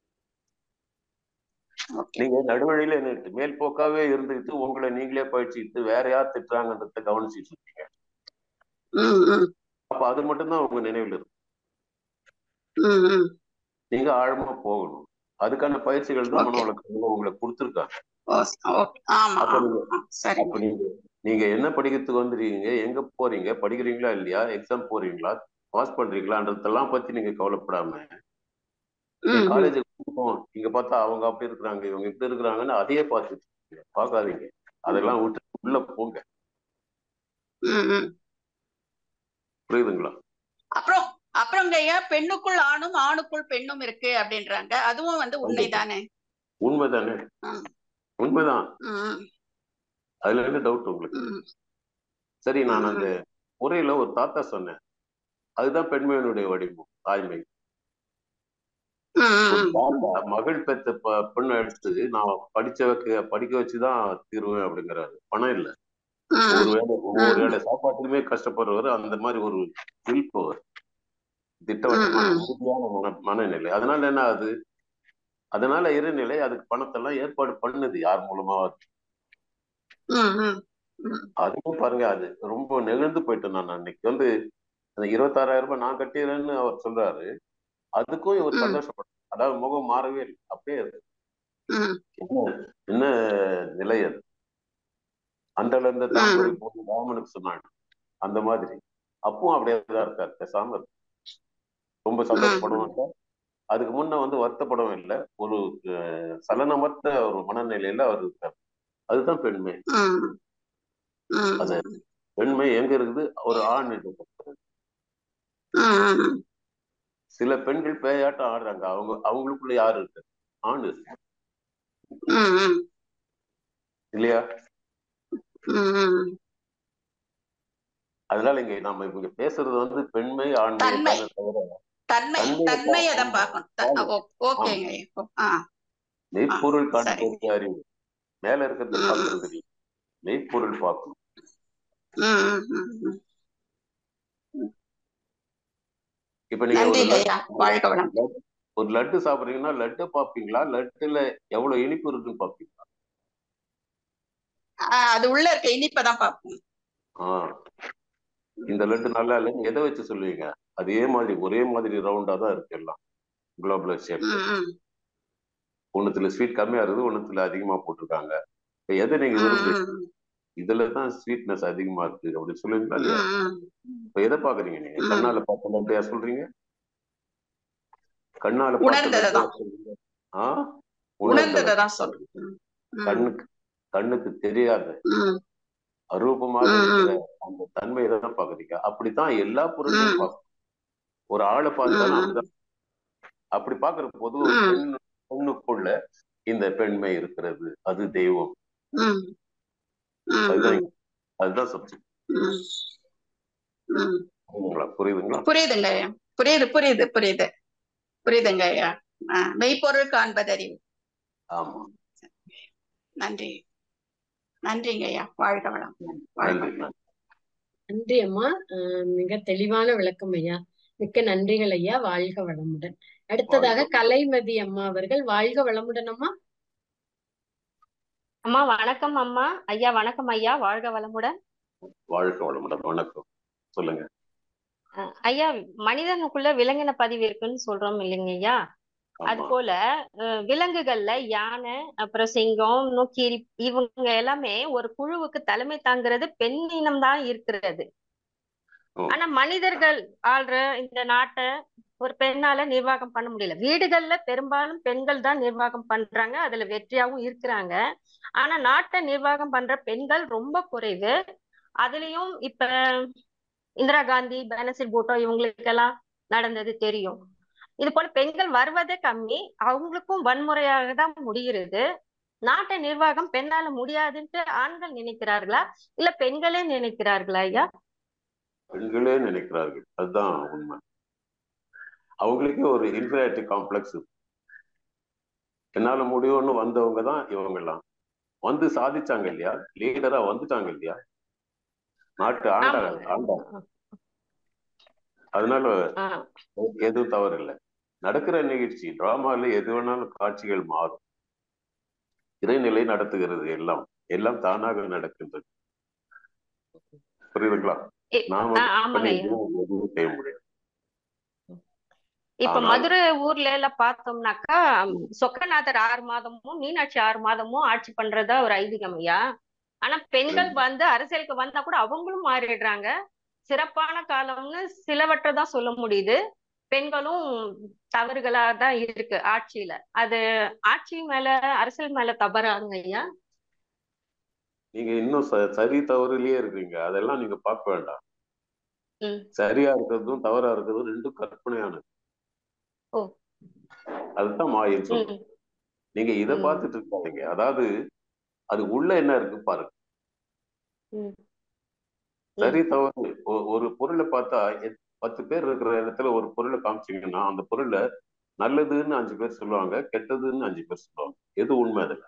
[SPEAKER 6] ஓகே
[SPEAKER 7] நீங்க நடுவழியில நிறுத்து மேல் போக்காவே இருந்துக்கிட்டு உங்களை நீங்களே பயிற்சிக்கிட்டு வேற யார் திட்டுறாங்கன்றத கவனிச்சிட்டு இருக்கீங்க
[SPEAKER 6] ம், ம்,
[SPEAKER 7] அப்ப அது மட்டும்தான் உங்க நினைவில் இருக்கும்
[SPEAKER 6] ம், ம்.
[SPEAKER 7] நீங்க ஆழமா போகணும் அதுக்கான பயிற்சிகள் தான் மன
[SPEAKER 6] ஓகே
[SPEAKER 7] வழக்கத்துல உங்களுக்கு கொடுத்துருக்காங்க
[SPEAKER 6] ஓ ஓகே ஆமா
[SPEAKER 7] அப்ப
[SPEAKER 6] ஆமா
[SPEAKER 7] நீங்க
[SPEAKER 6] ஆ, சரிங்க
[SPEAKER 7] அப்ப நீங்க நீங்க என்ன படிக்கிறதுக்கு வந்துருக்கீங்க எங்க போறீங்க படிக்கிறீங்களா இல்லையா எக்ஸாம் போறீங்களா பாஸ் பண்றீங்களான்றதெல்லாம் பத்தி நீங்க கவலைப்படாம
[SPEAKER 6] ம் ம்
[SPEAKER 7] காலேஜுக்கு இங்க பார்த்தா அவங்க அப்படி இருக்கிறாங்க இவங்க இப்படி இருக்கிறாங்கன்னு அதையே பார்த்துட்டு இருக்கீங்க. பார்க்காதீங்க அதெல்லாம் விட்டு உள்ள போங்க
[SPEAKER 6] ம் ம்
[SPEAKER 7] புரியுதுங்களா
[SPEAKER 6] அப்புறம் அப்புறங்க ஐயா பெண்ணுக்குள் ஆணும் ஆணுக்குள் பெண்ணும் இருக்கு அப்படின்றாங்க அதுவும் வந்து உண்மைதானே
[SPEAKER 7] உண்மைதானே
[SPEAKER 6] ம்
[SPEAKER 7] உண்மைதான்
[SPEAKER 6] ம்
[SPEAKER 7] அதுல என்ன டவுட் உங்களுக்கு
[SPEAKER 6] ம்
[SPEAKER 7] சரி நான்
[SPEAKER 6] ம்
[SPEAKER 7] அந்த உரையில ஒரு தாத்தா சொன்னேன் அதுதான் பெண்மையினுடைய வடிவம் தாய்மை
[SPEAKER 6] ம்
[SPEAKER 7] ஒரு
[SPEAKER 6] ம்
[SPEAKER 7] தாத்தா மகள் பெத்த ப- பெண்ணை எடுத்து நான் படிச்ச வைக்க படிக்க வச்சுதான் தீருவேன் அப்படிங்கிறாரு பணம் இல்ல
[SPEAKER 6] ம்
[SPEAKER 7] ஒரு வேளை ஒவ்வொரு
[SPEAKER 6] ம்
[SPEAKER 7] வேளை சாப்பாட்டுக்குமே கஷ்டப்படுறவர் அந்த மாதிரி ஒரு வில்பவர்
[SPEAKER 6] ம்
[SPEAKER 7] திட்டவட்டமான
[SPEAKER 6] ம்
[SPEAKER 7] உறுதியான மன மனநிலை அதனால என்ன ஆகுது அதனால இறைநிலை அதுக்கு பணத்தெல்லாம் ஏற்பாடு பண்ணுது யார் மூலமா
[SPEAKER 6] ம் ம் ம்
[SPEAKER 7] அதுவும் பாருங்க அது ரொம்ப நெகிழ்ந்து போயிட்டேன் நான் அன்னைக்கு வந்து அந்த இருபத்தாறாயிரம் ரூபாய் நான் கட்டிடுறேன்னு அவர் சொல்றாரு அதுக்கும் இவர்
[SPEAKER 6] ம்
[SPEAKER 7] சந்தோஷப்பட்டார் அதாவது முகம் மாறவே இல்லை அப்படியே இருக்கு.
[SPEAKER 6] ம்
[SPEAKER 7] என்ன என்ன நிலை அது அண்டல இருந்த
[SPEAKER 6] ம்
[SPEAKER 7] தாம்பரை போது ராமனுக்கு சொன்னாங்க அந்த மாதிரி அப்பவும் அப்படியே தான் இருக்காரு பேசாம இருக்கு. ரொம்ப
[SPEAKER 6] ம்
[SPEAKER 7] சந்தோஷப்படுவாங்க அதுக்கு முன்ன வந்து வருத்தப்படவும் இல்லை ஒரு அஹ், சலனமற்ற ஒரு மனநிலையில அவர் இருக்கார் அதுதான் பெண்மை
[SPEAKER 6] ம் ம்
[SPEAKER 7] அது பெண்மை எங்க இருக்குது ஒரு ஆண் இருக்குது.
[SPEAKER 6] ம் ம்
[SPEAKER 7] சில பெண்கள் பேயாட்டம் ஆடுறாங்க அவங்க அவங்களுக்குள்ள யாரு இருக்கு ஆண் இருக்கு
[SPEAKER 6] ம் ம்
[SPEAKER 7] இல்லையா
[SPEAKER 6] ம்
[SPEAKER 7] அதனால இங்க நாம இவங்க பேசுறது வந்து பெண்மை ஆண்மை
[SPEAKER 6] தன்மை
[SPEAKER 7] தானே தவிர
[SPEAKER 6] தன்மை
[SPEAKER 7] தன்மையை
[SPEAKER 6] தன்மையை தான்
[SPEAKER 7] பார்க்கணும்
[SPEAKER 6] பார்க்கணும் த-
[SPEAKER 7] ஆமா
[SPEAKER 6] ஓ- ஓகேங்க
[SPEAKER 7] ஆமா
[SPEAKER 6] ஐயா. ஆ ஆ
[SPEAKER 7] மெய்ப்பொருள்
[SPEAKER 6] சரி
[SPEAKER 7] காண்பது அறிவு மேல இருக்கிறத
[SPEAKER 6] ம்
[SPEAKER 7] பாக்குறது இல்லை மெய்ப்பொருள் பார்க்கணும்
[SPEAKER 6] ம் ம் ம் ம் ம்.
[SPEAKER 7] இப்ப நீங்க ஒரு
[SPEAKER 6] நன்றிங்க
[SPEAKER 7] லட்டு
[SPEAKER 6] ஐயா வாழ்க வளம்
[SPEAKER 7] லட்டு- ஒரு லட்டு சாப்பிடுறீங்கன்னா லட்டு பாப்பீங்களா லட்டுல எவ்வளவு இனிப்பு இருக்குன்னு பாப்பீங்களா
[SPEAKER 6] ஆ, அது உள்ள இருக்க இனிப்பை தான் பார்ப்போம்
[SPEAKER 7] ஆஹ் இந்த லட்டு நல்லா இல்லைன்னு எதை வச்சு சொல்லுவீங்க அதே மாதிரி ஒரே மாதிரி ரவுண்டா தான் இருக்கு எல்லாம் குளோபுலர் ஷேப்ல
[SPEAKER 6] ம் ம்
[SPEAKER 7] ஒண்ணுத்துல ஸ்வீட் கம்மியா இருக்குது ஒண்ணுத்துல அதிகமா போட்டிருக்காங்க இப்ப எதை நீங்க
[SPEAKER 6] ம்
[SPEAKER 7] விரும்புறீங்க
[SPEAKER 6] ம்
[SPEAKER 7] இதுல தான் ஸ்வீட்னஸ் அதிகமா இருக்கு அப்படின்னு சொல்லுவீங்களா இல்லையா
[SPEAKER 6] ம் ம்
[SPEAKER 7] இப்ப எதை பாக்குறீங்க நீங்க
[SPEAKER 6] ம்
[SPEAKER 7] கண்ணால பார்த்த லட்டையா சொல்றீங்க கண்ணால பார்த்த
[SPEAKER 6] உணர்ந்ததை
[SPEAKER 7] லட்டையா
[SPEAKER 6] தான்
[SPEAKER 7] சொல்றீங்க ஆ உணர்ந்த
[SPEAKER 6] உணர்ந்ததை
[SPEAKER 7] லட்டு
[SPEAKER 6] தான் சொல்றேன் ம் ம்
[SPEAKER 7] கண்ணுக்கு கண்ணுக்கு தெரியாத
[SPEAKER 6] ம்
[SPEAKER 7] அரூபமாக
[SPEAKER 6] ம்
[SPEAKER 7] இருக்கிற
[SPEAKER 6] ம்
[SPEAKER 7] அந்த தன்மையை தான் பாக்குறீங்க அப்படித்தான் எல்லா பொருளையும்
[SPEAKER 6] ம்
[SPEAKER 7] பார்க்கணும் ஒரு ஆளை பார்த்தாலும்
[SPEAKER 6] ம்
[SPEAKER 7] அப்படிதான் அப்படி பாக்குற போது ஒரு
[SPEAKER 6] ம்
[SPEAKER 7] பெண் பெண்ணுக்குள்ள இந்த பெண்மை இருக்கிறது அது தெய்வம்
[SPEAKER 6] ம் ம்
[SPEAKER 7] அதுதான்
[SPEAKER 6] ம்
[SPEAKER 7] அதுதான் சப்ஜெக்ட்
[SPEAKER 6] ம் ம்
[SPEAKER 7] புரியுதுங்களா புரியுதுங்களா
[SPEAKER 6] புரியுதுங்க ஐயா புரியுது புரியுது புரியுது புரியுதுங்க ஐயா ஆ, மெய்ப்பொருள் காண்பதறிவு
[SPEAKER 7] ஆமா
[SPEAKER 6] நன்றி நன்றிங்க ஐயா வாழ்க வளம் வாழ்க
[SPEAKER 7] நன்றி
[SPEAKER 6] வளம்
[SPEAKER 7] நன்றி
[SPEAKER 2] நன்றி அம்மா அஹ் மிக தெளிவான விளக்கம் ஐயா மிக்க நன்றிகள் ஐயா வாழ்க வளமுடன் அடுத்ததாக
[SPEAKER 7] வாழ்க
[SPEAKER 2] கலைமதி அம்மா அவர்கள் வாழ்க வளமுடன் அம்மா
[SPEAKER 8] அம்மா வணக்கம் அம்மா ஐயா வணக்கம் ஐயா வாழ்க வளமுடன்
[SPEAKER 7] வாழ்க வளமுடன் வணக்கம் சொல்லுங்க
[SPEAKER 8] அஹ் ஐயா மனிதனுக்குள்ள விலங்கின பதிவு இருக்குன்னு சொல்றோம் இல்லைங்க ஐயா அது
[SPEAKER 7] ஆமா
[SPEAKER 8] போல அஹ் விலங்குகள்ல யானை அப்புறம் சிங்கம் நுக்கிரி இவங்க எல்லாமே ஒரு குழுவுக்கு தலைமை தாங்கிறது பெண் இனம் தான் இருக்கிறது
[SPEAKER 7] ஓ
[SPEAKER 8] ஆனா மனிதர்கள் ஆள்ற இந்த நாட்டை ஒரு பெண்ணால நிர்வாகம் பண்ண முடியல வீடுகள்ல பெரும்பாலும் பெண்கள் தான் நிர்வாகம் பண்றாங்க அதுல வெற்றியாவும் இருக்கிறாங்க ஆனா நாட்டை நிர்வாகம் பண்ற பெண்கள் ரொம்ப குறைவு அதுலயும் இப்ப இந்திரா காந்தி பெனசிர் பூட்டோ இவங்களுக்கெல்லாம் நடந்தது தெரியும் இது போல பெண்கள் வருவதே கம்மி அவங்களுக்கும் வன்முறையாக தான் முடிகிறது நாட்டை நிர்வாகம் பெண்ணால முடியாதுன்ட்டு ஆண்கள் நினைக்கிறார்களா இல்ல பெண்களே நினைக்கிறார்களா ஐயா
[SPEAKER 7] பெண்களே நினைக்கிறார்கள் அதுதான் உண்மை அவங்களுக்கே ஒரு இன்ஃபீரியாரிட்டி காம்ப்ளெக்ஸ் என்னால முடியும்னு வந்தவங்க தான் இவங்க எல்லாம் வந்து சாதிச்சாங்க இல்லையா லீடரா வந்துட்டாங்க இல்லையா நாட்டு ஆண்டாங்க
[SPEAKER 8] ஆமாங்க
[SPEAKER 7] ஆண்டாங்க அதனால
[SPEAKER 8] ஆஹ்
[SPEAKER 7] எதுவும் தவறு இல்லை நடக்கிற நிகழ்ச்சி டிராமால எது வேணாலும் காட்சிகள் மாறும் இறைநிலை நடத்துகிறது எல்லாம் எல்லாம் தானாக நடக்கின்றது புரியுதுங்களா
[SPEAKER 8] இ-
[SPEAKER 7] நாம
[SPEAKER 8] ஆஹ் ஆமாங்க
[SPEAKER 7] பண்ணி
[SPEAKER 8] ஐயா
[SPEAKER 7] எதுவும் எதுவும் செய்ய முடியாது
[SPEAKER 8] இப்ப
[SPEAKER 7] ஆனால்
[SPEAKER 8] மதுரை ஊர்ல எல்லாம் பார்த்தோம்னாக்கா சொக்கநாதர் ஆறு மாதமும் மீனாட்சி ஆறு மாதமும் ஆட்சி பண்றதா ஒரு ஐதீகம் ஐயா ஆனா பெண்கள்
[SPEAKER 7] ம்,
[SPEAKER 8] வந்து அரசியலுக்கு வந்தா கூட அவங்களும் மாறிடுறாங்க சிறப்பான காலம்னு சிலவற்றை தான் சொல்ல முடியுது பெண்களும் தவறுகளா தான் இருக்கு ஆட்சியில அது ஆட்சி மேல அரசியல் மேல தவறாங்க ஐயா
[SPEAKER 7] நீங்க இன்னும் ச- சரி தவறுலயே இருக்கீங்க அதெல்லாம் நீங்க பார்க்க வேண்டாம்
[SPEAKER 8] ம்
[SPEAKER 7] சரியா இருக்கிறதும் தவறா இருக்கிறதும் ரெண்டும் கற்பனையானது
[SPEAKER 8] ஓ
[SPEAKER 7] அதுதான் மாயைன்னு சொல்றோம்
[SPEAKER 8] ம்
[SPEAKER 7] நீங்க இதை
[SPEAKER 8] ம்
[SPEAKER 7] பார்த்துட்டு இருக்காதீங்க அதாவது அது உள்ள என்ன இருக்கு பாருங்க
[SPEAKER 8] ம்
[SPEAKER 7] சரி
[SPEAKER 8] ம்
[SPEAKER 7] தவறு ஒ- ஒரு பொருளை பார்த்தா எத்- பத்து பேர் இருக்கிற இடத்துல ஒரு பொருளை காமிச்சீங்கன்னா அந்த பொருளை நல்லதுன்னு அஞ்சு பேர் சொல்லுவாங்க கெட்டதுன்னு அஞ்சு பேர் சொல்லுவாங்க எது உண்மை அதுல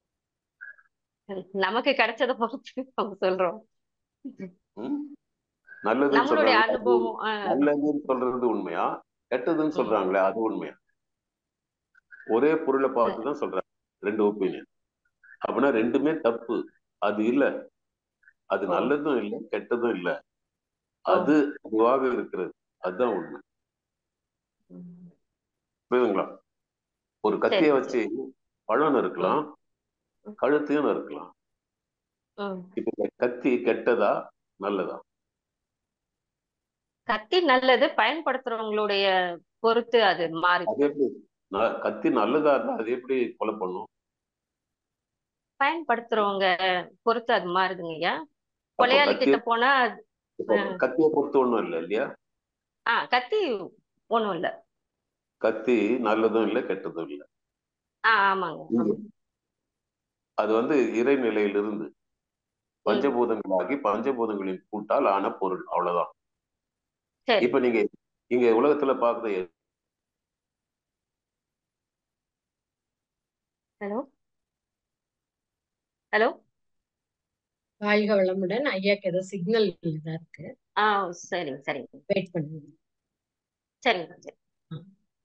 [SPEAKER 8] நமக்கு கிடைச்சத பொறுத்து நம்ம சொல்றோம்
[SPEAKER 7] ம்? நல்லதுன்னு
[SPEAKER 8] நம்மளுடைய
[SPEAKER 7] சொல்றாங்க அது
[SPEAKER 8] அனுபவம் ஆஹ்
[SPEAKER 7] நல்லதுன்னு சொல்றது உண்மையா கெட்டதுன்னு
[SPEAKER 8] ம்
[SPEAKER 7] சொல்றாங்களே அது உண்மையா ஒரே பொருளை பார்த்து தான் சொல்றாங்க ரெண்டு ஒப்பீனியன் அப்படின்னா ரெண்டுமே தப்பு அது இல்ல அது
[SPEAKER 8] ஓ
[SPEAKER 7] நல்லதும் இல்லை கெட்டதும் இல்லை
[SPEAKER 8] ஓ
[SPEAKER 7] அது அதுவாக இருக்கிறது அதுதான் உண்மை
[SPEAKER 8] ம்.
[SPEAKER 7] புரியுதுங்களா ஒரு கத்தியை
[SPEAKER 8] சரி
[SPEAKER 7] வச்சு
[SPEAKER 8] சரி
[SPEAKER 7] பழம்
[SPEAKER 8] ம்
[SPEAKER 7] நறுக்கலாம்
[SPEAKER 8] ம்
[SPEAKER 7] கழுத்தையும் நறுக்கலாம்
[SPEAKER 8] ம்
[SPEAKER 7] இப்ப இந்த கத்தி கெட்டதா நல்லதா
[SPEAKER 8] கத்தி நல்லது பயன்படுத்துறவங்களுடைய பொறுத்து அது மாறுது
[SPEAKER 7] அது எப்படி ந- கத்தி நல்லதா இருந்தா அது எப்படி கொலை பண்ணும்
[SPEAKER 8] பயன்படுத்துறவங்க பொறுத்து அது மாறுதுங்க ஐயா
[SPEAKER 7] அப்போ
[SPEAKER 8] கொலையாளி
[SPEAKER 7] கத்திய
[SPEAKER 8] கிட்ட போனா
[SPEAKER 7] இப்போ
[SPEAKER 8] ஆஹ்
[SPEAKER 7] கத்தியை பொறுத்து ஒண்ணும் இல்லை இல்லையா
[SPEAKER 8] ஆ கத்தி ஒண்ணும் இல்ல
[SPEAKER 7] கத்தி நல்லதும் இல்லை கெட்டதும் இல்லை
[SPEAKER 8] ஆ ஆமாங்க
[SPEAKER 7] இங்க
[SPEAKER 8] ஆமா
[SPEAKER 7] அது வந்து இறைநிலையிலிருந்து
[SPEAKER 8] ம்
[SPEAKER 7] பஞ்சபூதங்களாகி பஞ்சபூதங்களின் கூட்டால் ஆன பொருள் அவ்வளவுதான்
[SPEAKER 8] சரி
[SPEAKER 7] இப்ப நீங்க இங்க உலகத்துல பாக்குற
[SPEAKER 8] ஹலோ ஹலோ
[SPEAKER 2] வாழ்க வளமுடன் ஐயாக்கு ஏதோ சிக்னல் இதா இருக்கு
[SPEAKER 8] ஆ சரிங்க சரிங்க
[SPEAKER 2] வெயிட் பண்ணுங்க
[SPEAKER 8] சரிங்க சரி
[SPEAKER 2] ஆ.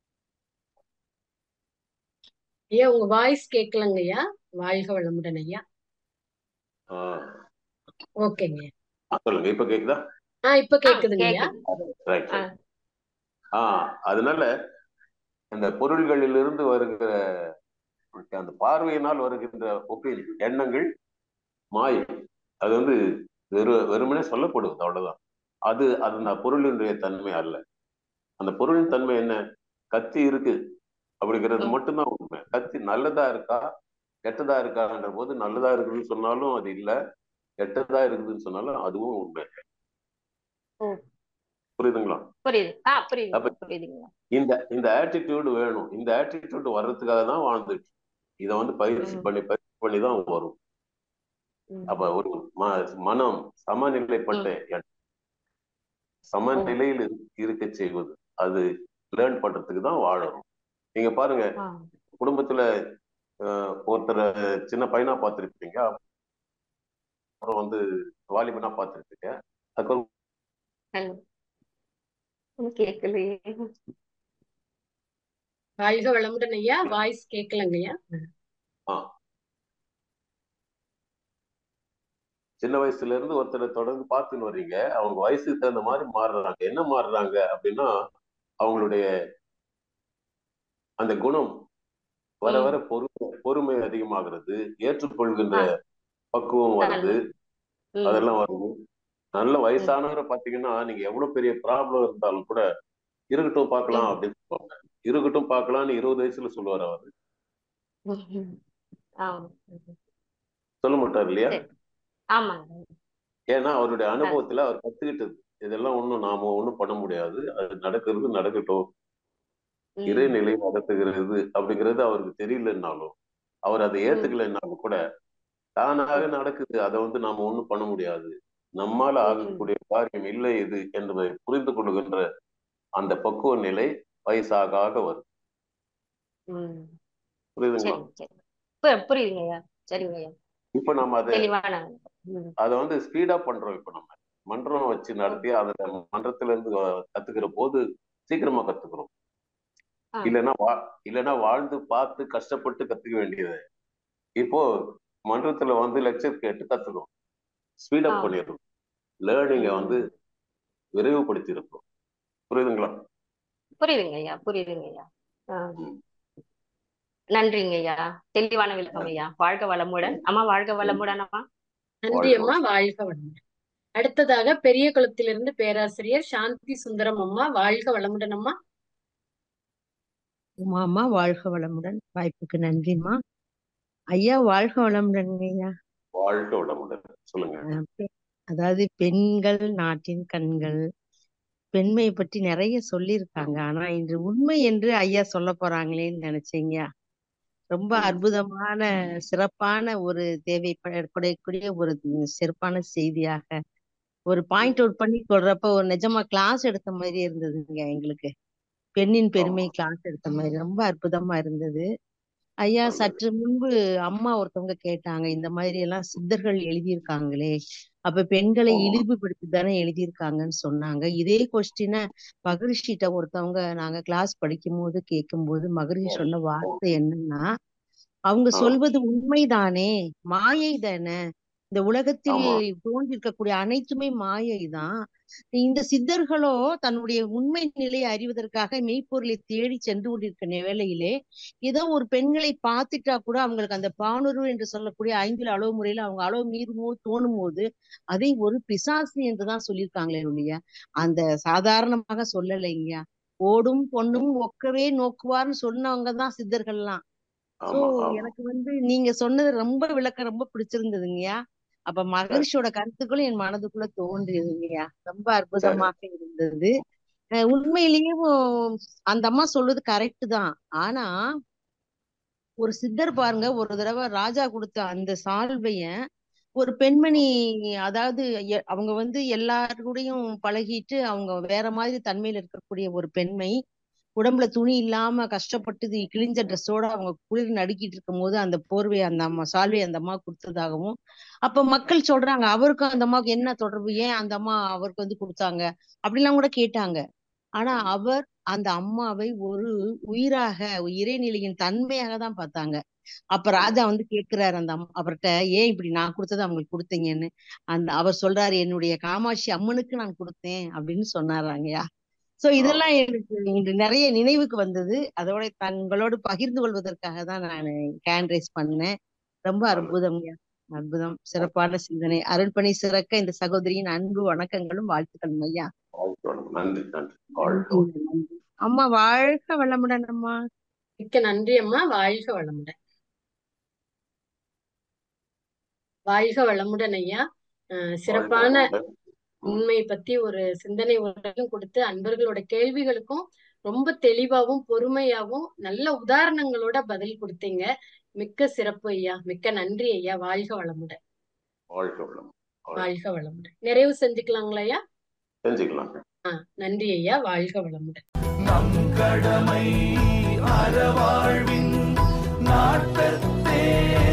[SPEAKER 2] ஐயா உங்க வாய்ஸ் கேட்கலங்க ஐயா வாழ்க வளமுடன் ஐயா
[SPEAKER 7] ஆஹ்,
[SPEAKER 2] ஓகேங்க
[SPEAKER 7] சொல்லுங்க இப்ப கேக்குதா
[SPEAKER 2] ஆ இப்ப
[SPEAKER 8] ஆ
[SPEAKER 2] கேக்குதுங்க ஐயா
[SPEAKER 8] கேக்குது
[SPEAKER 7] ரைட்
[SPEAKER 8] ஆ
[SPEAKER 7] ரைட் ஆஹ் அதனால அந்த பொருள்களிலிருந்து வருகிற அந்த பார்வையினால் வருகின்ற ஒப்பீனியன் எண்ணங்கள் மாயை அது வந்து வெறு வெறுமனே சொல்லப்படுவது அவ்வளவுதான் அது அது அந்த பொருளினுடைய தன்மை அல்ல அந்த பொருளின் தன்மை என்ன கத்தி இருக்கு அப்படிங்கிறது
[SPEAKER 8] ம்
[SPEAKER 7] மட்டும்தான் உண்மை கத்தி நல்லதா இருக்கா கெட்டதா இருக்கான்ற போது நல்லதா இருக்குதுன்னு சொன்னாலும் அது இல்ல கெட்டதா இருக்குதுன்னு சொன்னாலும் அதுவும் உண்மை
[SPEAKER 8] ஓ
[SPEAKER 7] புரியுதுங்களா
[SPEAKER 8] புரியுது ஆ
[SPEAKER 7] அப்ப
[SPEAKER 8] புரியுதுங்க புரியுதுங்க
[SPEAKER 7] இந்த இந்த ஆட்டிடியூடு வேணும் இந்த ஆட்டிடியூடு வர்றதுக்காக தான் வாழ்ந்துட்டு இதை வந்து பயிற்சி
[SPEAKER 8] ம்
[SPEAKER 7] பண்ணி பயிற்சி பண்ணி தான் வரும் அப்ப
[SPEAKER 8] ம்
[SPEAKER 7] ஒரு ம- மனம் சமநிலைப்பட்ட
[SPEAKER 8] ம்
[SPEAKER 7] எண்ணம்,
[SPEAKER 8] ஓ
[SPEAKER 7] சமநிலையில் இரு- இருக்க செய்வது அது லேர்ன் பண்றதுக்கு தான் வாழணும் நீங்க பாருங்க
[SPEAKER 8] ஆ
[SPEAKER 7] குடும்பத்துல அஹ், ஒருத்தரை சின்ன பையனா பார்த்திருப்பீங்க அப்புறம் வந்து வாலிபனா பார்த்திருப்பீங்க அதுக்கப்புறம்
[SPEAKER 8] ஹலோ கேட்கலையே
[SPEAKER 2] வாழ்க வளமுடன் ஐயா வாய்ஸ் கேட்கலங்க ஐயா
[SPEAKER 7] ஆ, சின்ன வயசுல இருந்து ஒருத்தரை தொடர்ந்து பார்த்துன்னு வர்றீங்க அவங்க வயசுக்கு தகுந்த மாதிரி மாறுறாங்க என்ன மாறுறாங்க அப்படின்னா அவங்களுடைய அந்த குணம் வர
[SPEAKER 8] ம்
[SPEAKER 7] வர பொறுமை பொறுமை அதிகமாகிறது ஏற்றுக்கொள்கின்ற
[SPEAKER 8] ஆ
[SPEAKER 7] பக்குவம் வருது
[SPEAKER 8] தன்மை ம்
[SPEAKER 7] அதெல்லாம் வருது நல்ல
[SPEAKER 8] ம்
[SPEAKER 7] வயசானவரை பாத்தீங்கன்னா நீங்க எவ்வளவு பெரிய ப்ராப்ளம் இருந்தாலும் கூட இருக்கட்டும் பார்க்கலாம்
[SPEAKER 8] ம்
[SPEAKER 7] அப்படின்னு சொல்லுவாங்க இருக்கட்டும் பார்க்கலாம்னு இருபது வயசுல சொல்லுவார் அவரு
[SPEAKER 8] ம். ஆமா
[SPEAKER 7] சொல்ல மாட்டார் இல்லையா
[SPEAKER 8] சரி ஆமாங்க
[SPEAKER 7] ஏன்னா அவருடைய
[SPEAKER 8] ஆ
[SPEAKER 7] அனுபவத்துல அவர் கத்துக்கிட்டது இதெல்லாம் ஒண்ணும் நாம ஒண்ணும் பண்ண முடியாது அது நடக்கிறது நடக்கட்டும்
[SPEAKER 8] ம்
[SPEAKER 7] இறைநிலை நடத்துகிறது அப்படிங்கிறது அவருக்கு தெரியலன்னாலும் அவர் அதை
[SPEAKER 8] ம்
[SPEAKER 7] ஏத்துக்கலைன்னாலும் கூட தானாக
[SPEAKER 8] ம்
[SPEAKER 7] நடக்குது அதை வந்து நாம ஒண்ணும் பண்ண முடியாது நம்மால
[SPEAKER 8] ம்
[SPEAKER 7] ஆகக்கூடிய காரியம் இல்லை இது என்பதை புரிந்து கொள்ளுகின்ற அந்த பக்குவ நிலை வயசாக ஆக வரும்
[SPEAKER 8] ம்
[SPEAKER 7] புரியுதுங்களா
[SPEAKER 8] சரிங்க சரி பு- புரியுதுங்க ஐயா சரிங்க ஐயா
[SPEAKER 7] இப்ப நம்ம அதை
[SPEAKER 8] தெளிவான ம்
[SPEAKER 7] அதை வந்து ஸ்பீடா பண்றோம் இப்ப நம்ம மன்றம் வச்சு
[SPEAKER 8] ஓ
[SPEAKER 7] நடத்தி அதை மன்றத்துல இருந்து கத்துக்கிற போது சீக்கிரமா கத்துக்கிறோம்
[SPEAKER 8] ஆ
[SPEAKER 7] இல்லைன்னா வா இல்லைன்னா வாழ்ந்து பார்த்து கஷ்டப்பட்டு கத்துக்க வேண்டியது இப்போ மன்றத்துல வந்து லெக்சர் கேட்டு கத்துக்கிறோம்
[SPEAKER 8] ஆ
[SPEAKER 7] ஸ்பீடப் பண்ணிடுறோம் லேர்னிங்கை வந்து
[SPEAKER 8] ம்
[SPEAKER 7] விரைவுபடுத்தி இருக்கிறோம் புரியுதுங்களா
[SPEAKER 8] புரியுதுங்க ஐயா புரியுதுங்க ஐயா ஆ
[SPEAKER 7] ம்.
[SPEAKER 2] நன்றிங்க ஐயா தெளிவான விளக்கம் ஐயா வாழ்க வளமுடன் அம்மா வாழ்க வளமுடன் அம்மா
[SPEAKER 9] நன்றி அம்மா வாழ்க வளமுடன் அடுத்ததாக பெரிய குளத்திலிருந்து பேராசிரியர் சாந்தி சுந்தரம் அம்மா வாழ்க வளமுடன் அம்மா
[SPEAKER 10] உமாமா வாழ்க வளமுடன் வாய்ப்புக்கு நன்றிம்மா ஐயா வாழ்க வளமுடன் ஐயா
[SPEAKER 7] வாழ்க வளமுடன் சொல்லுங்க
[SPEAKER 10] அஹ் பெ- அதாவது பெண்கள் நாட்டின் கண்கள் பெண்மையை பற்றி நிறைய சொல்லியிருக்காங்க ஆனா இன்று உண்மை என்று ஐயா சொல்ல போறாங்களேன்னு நினைச்சீங்க ரொம்ப
[SPEAKER 7] ம்.
[SPEAKER 10] அற்புதமான சிறப்பான ஒரு தேவைப்படக்கூடிய ஒரு சிறப்பான செய்தியாக ஒரு பாயிண்ட் அவுட் பண்ணி சொல்றப்ப ஒரு நிஜமா கிளாஸ் எடுத்த மாதிரி இருந்ததுங்க எங்களுக்கு பெண்ணின்
[SPEAKER 7] ஆமா
[SPEAKER 10] பெருமை கிளாஸ் எடுத்த மாதிரி ரொம்ப அற்புதமா இருந்தது ஐயா
[SPEAKER 7] நல்லது
[SPEAKER 10] சற்று முன்பு அம்மா ஒருத்தவங்க கேட்டாங்க இந்த மாதிரி எல்லாம் சித்தர்கள் எழுதியிருக்காங்களே அப்ப பெண்களை
[SPEAKER 7] ஆமா
[SPEAKER 10] இழிவுபடுத்தி தானே எழுதியிருக்காங்கன்னு சொன்னாங்க இதே கொஸ்டினை மகரிஷிட்ட ஒருத்தவங்க நாங்க கிளாஸ் படிக்கும் போது கேட்கும் போது மகரிஷி சொன்ன வார்த்தை என்னன்னா அவங்க
[SPEAKER 7] ஆ
[SPEAKER 10] சொல்வது உண்மைதானே மாயை தானே இந்த உலகத்தில்
[SPEAKER 7] ஆமா
[SPEAKER 10] தோன்றிருக்கக்கூடிய அனைத்துமே மாயை தான் இந்த சித்தர்களோ தன்னுடைய உண்மை நிலையை அறிவதற்காக மெய்ப்பொருளை தேடி சென்று கொண்டிருக்கிற வேளையிலே ஏதோ ஒரு பெண்களை பார்த்துட்டா கூட அவங்களுக்கு அந்த பாணுறு என்று சொல்லக்கூடிய ஐந்தில் அளவு முறையில அவங்க அளவு மீறுமோ தோணும் போது அதை ஒரு பிசாசு என்றுதான் சொல்லியிருக்காங்களே ஒழிய அந்த சாதாரணமாக சொல்லலைங்க ஓடும் பொண்ணும் ஒக்கவே நோக்குவார்னு சொன்னவங்க தான் சித்தர்கள்லாம் சோ
[SPEAKER 7] ஆமா ஆமா
[SPEAKER 10] எனக்கு வந்து நீங்க சொன்னது ரொம்ப விளக்கம் ரொம்ப பிடிச்சிருந்ததுங்கய்யா அப்ப
[SPEAKER 7] சரி
[SPEAKER 10] மகரிஷியோட கருத்துக்களும் என் மனதுக்குள்ள தோன்றியதுங்கய்யா ரொம்ப
[SPEAKER 7] சரி
[SPEAKER 10] அற்புதமாக இருந்தது அஹ் உண்மையிலேயும் அந்த அம்மா சொல்றது கரெக்ட் தான் ஆனா ஒரு சித்தர் பாருங்க ஒரு தடவை ராஜா கொடுத்த அந்த சால்வைய ஒரு பெண்மணி அதாவது எ- அவங்க வந்து எல்லாருக்கூடயும் பழகிட்டு அவங்க வேற மாதிரி தன்மையில இருக்கக்கூடிய ஒரு பெண்மை உடம்புல துணி இல்லாம கஷ்டப்பட்டு இது கிழிஞ்ச ட்ரெஸ்ஸோட அவங்க குளிர் நடுக்கிட்டு இருக்கும் போது அந்த போர்வையை அந்த அம்மா சால்வையை அந்த அம்மா கொடுத்ததாகவும் அப்ப மக்கள் சொல்றாங்க அவருக்கும் அந்த அம்மாவுக்கு என்ன தொடர்பு ஏன் அந்த அம்மா அவருக்கு வந்து கொடுத்தாங்க அப்படிலாம் கூட கேட்டாங்க ஆனா
[SPEAKER 7] ம்.
[SPEAKER 10] அவர் அந்த அம்மாவை ஒரு உயிராக ஒரு இறைநிலையின் தன்மையாக தான் பார்த்தாங்க அப்ப
[SPEAKER 7] ஆமா
[SPEAKER 10] ராஜா வந்து கேக்குறாரு அந்த அம்மா அவர்கிட்ட ஏன் இப்படி நான் கொடுத்ததை அவங்களுக்கு கொடுத்தீங்கன்னு அந்த அவர் சொல்றாரு என்னுடைய காமாட்சி அம்மனுக்கு நான் கொடுத்தேன் அப்படின்னு சொன்னாராங்கய்யா சோ
[SPEAKER 7] ஆ
[SPEAKER 10] இதெல்லாம் எனக்கு இன்று நிறைய நினைவுக்கு வந்தது அதோட தங்களோடு பகிர்ந்து கொள்வதற்காக தான் நான் ஹேண்ட் ரைஸ் பண்ணேன் ரொம்ப
[SPEAKER 7] நல்லது
[SPEAKER 10] அற்புதம்யா அற்புதம் சிறப்பான சிந்தனை அருள்பணி சிறக்க இந்த சகோதரியின் அன்பு வணக்கங்களும் வாழ்த்துக்களும் ஐயா
[SPEAKER 7] வாழ்க வளமுடன் நன்றி நன்றி வாழ்க
[SPEAKER 10] நன்றி
[SPEAKER 7] வளமுடன்
[SPEAKER 10] நன்றி அம்மா வாழ்க வளமுடன் அம்மா
[SPEAKER 2] மிக்க நன்றி அம்மா வாழ்க வளமுடன் வாழ்க வளமுடன் ஐயா அஹ்
[SPEAKER 7] வாழ்க
[SPEAKER 2] சிறப்பான
[SPEAKER 7] வளமுடன் ம்
[SPEAKER 2] உண்மை பத்தி ஒரு சிந்தனை உரையும் கொடுத்து அன்பர்களோட கேள்விகளுக்கும் ரொம்ப தெளிவாவும் பொறுமையாவும் நல்ல உதாரணங்களோட பதில் கொடுத்தீங்க மிக்க சிறப்பு ஐயா மிக்க நன்றி ஐயா வாழ்க வளமுடன்
[SPEAKER 7] வாழ்க வளமுடன் வாழ்க
[SPEAKER 2] வாழ்க வளமுடன் நிறைவு செஞ்சுக்கலாங்களா ஐயா
[SPEAKER 7] செஞ்சுக்கலாம்
[SPEAKER 2] ஆ நன்றி ஐயா வாழ்க வளமுடன்
[SPEAKER 11] நம் கடமை அறவாழ்வின் நாட்டத்தே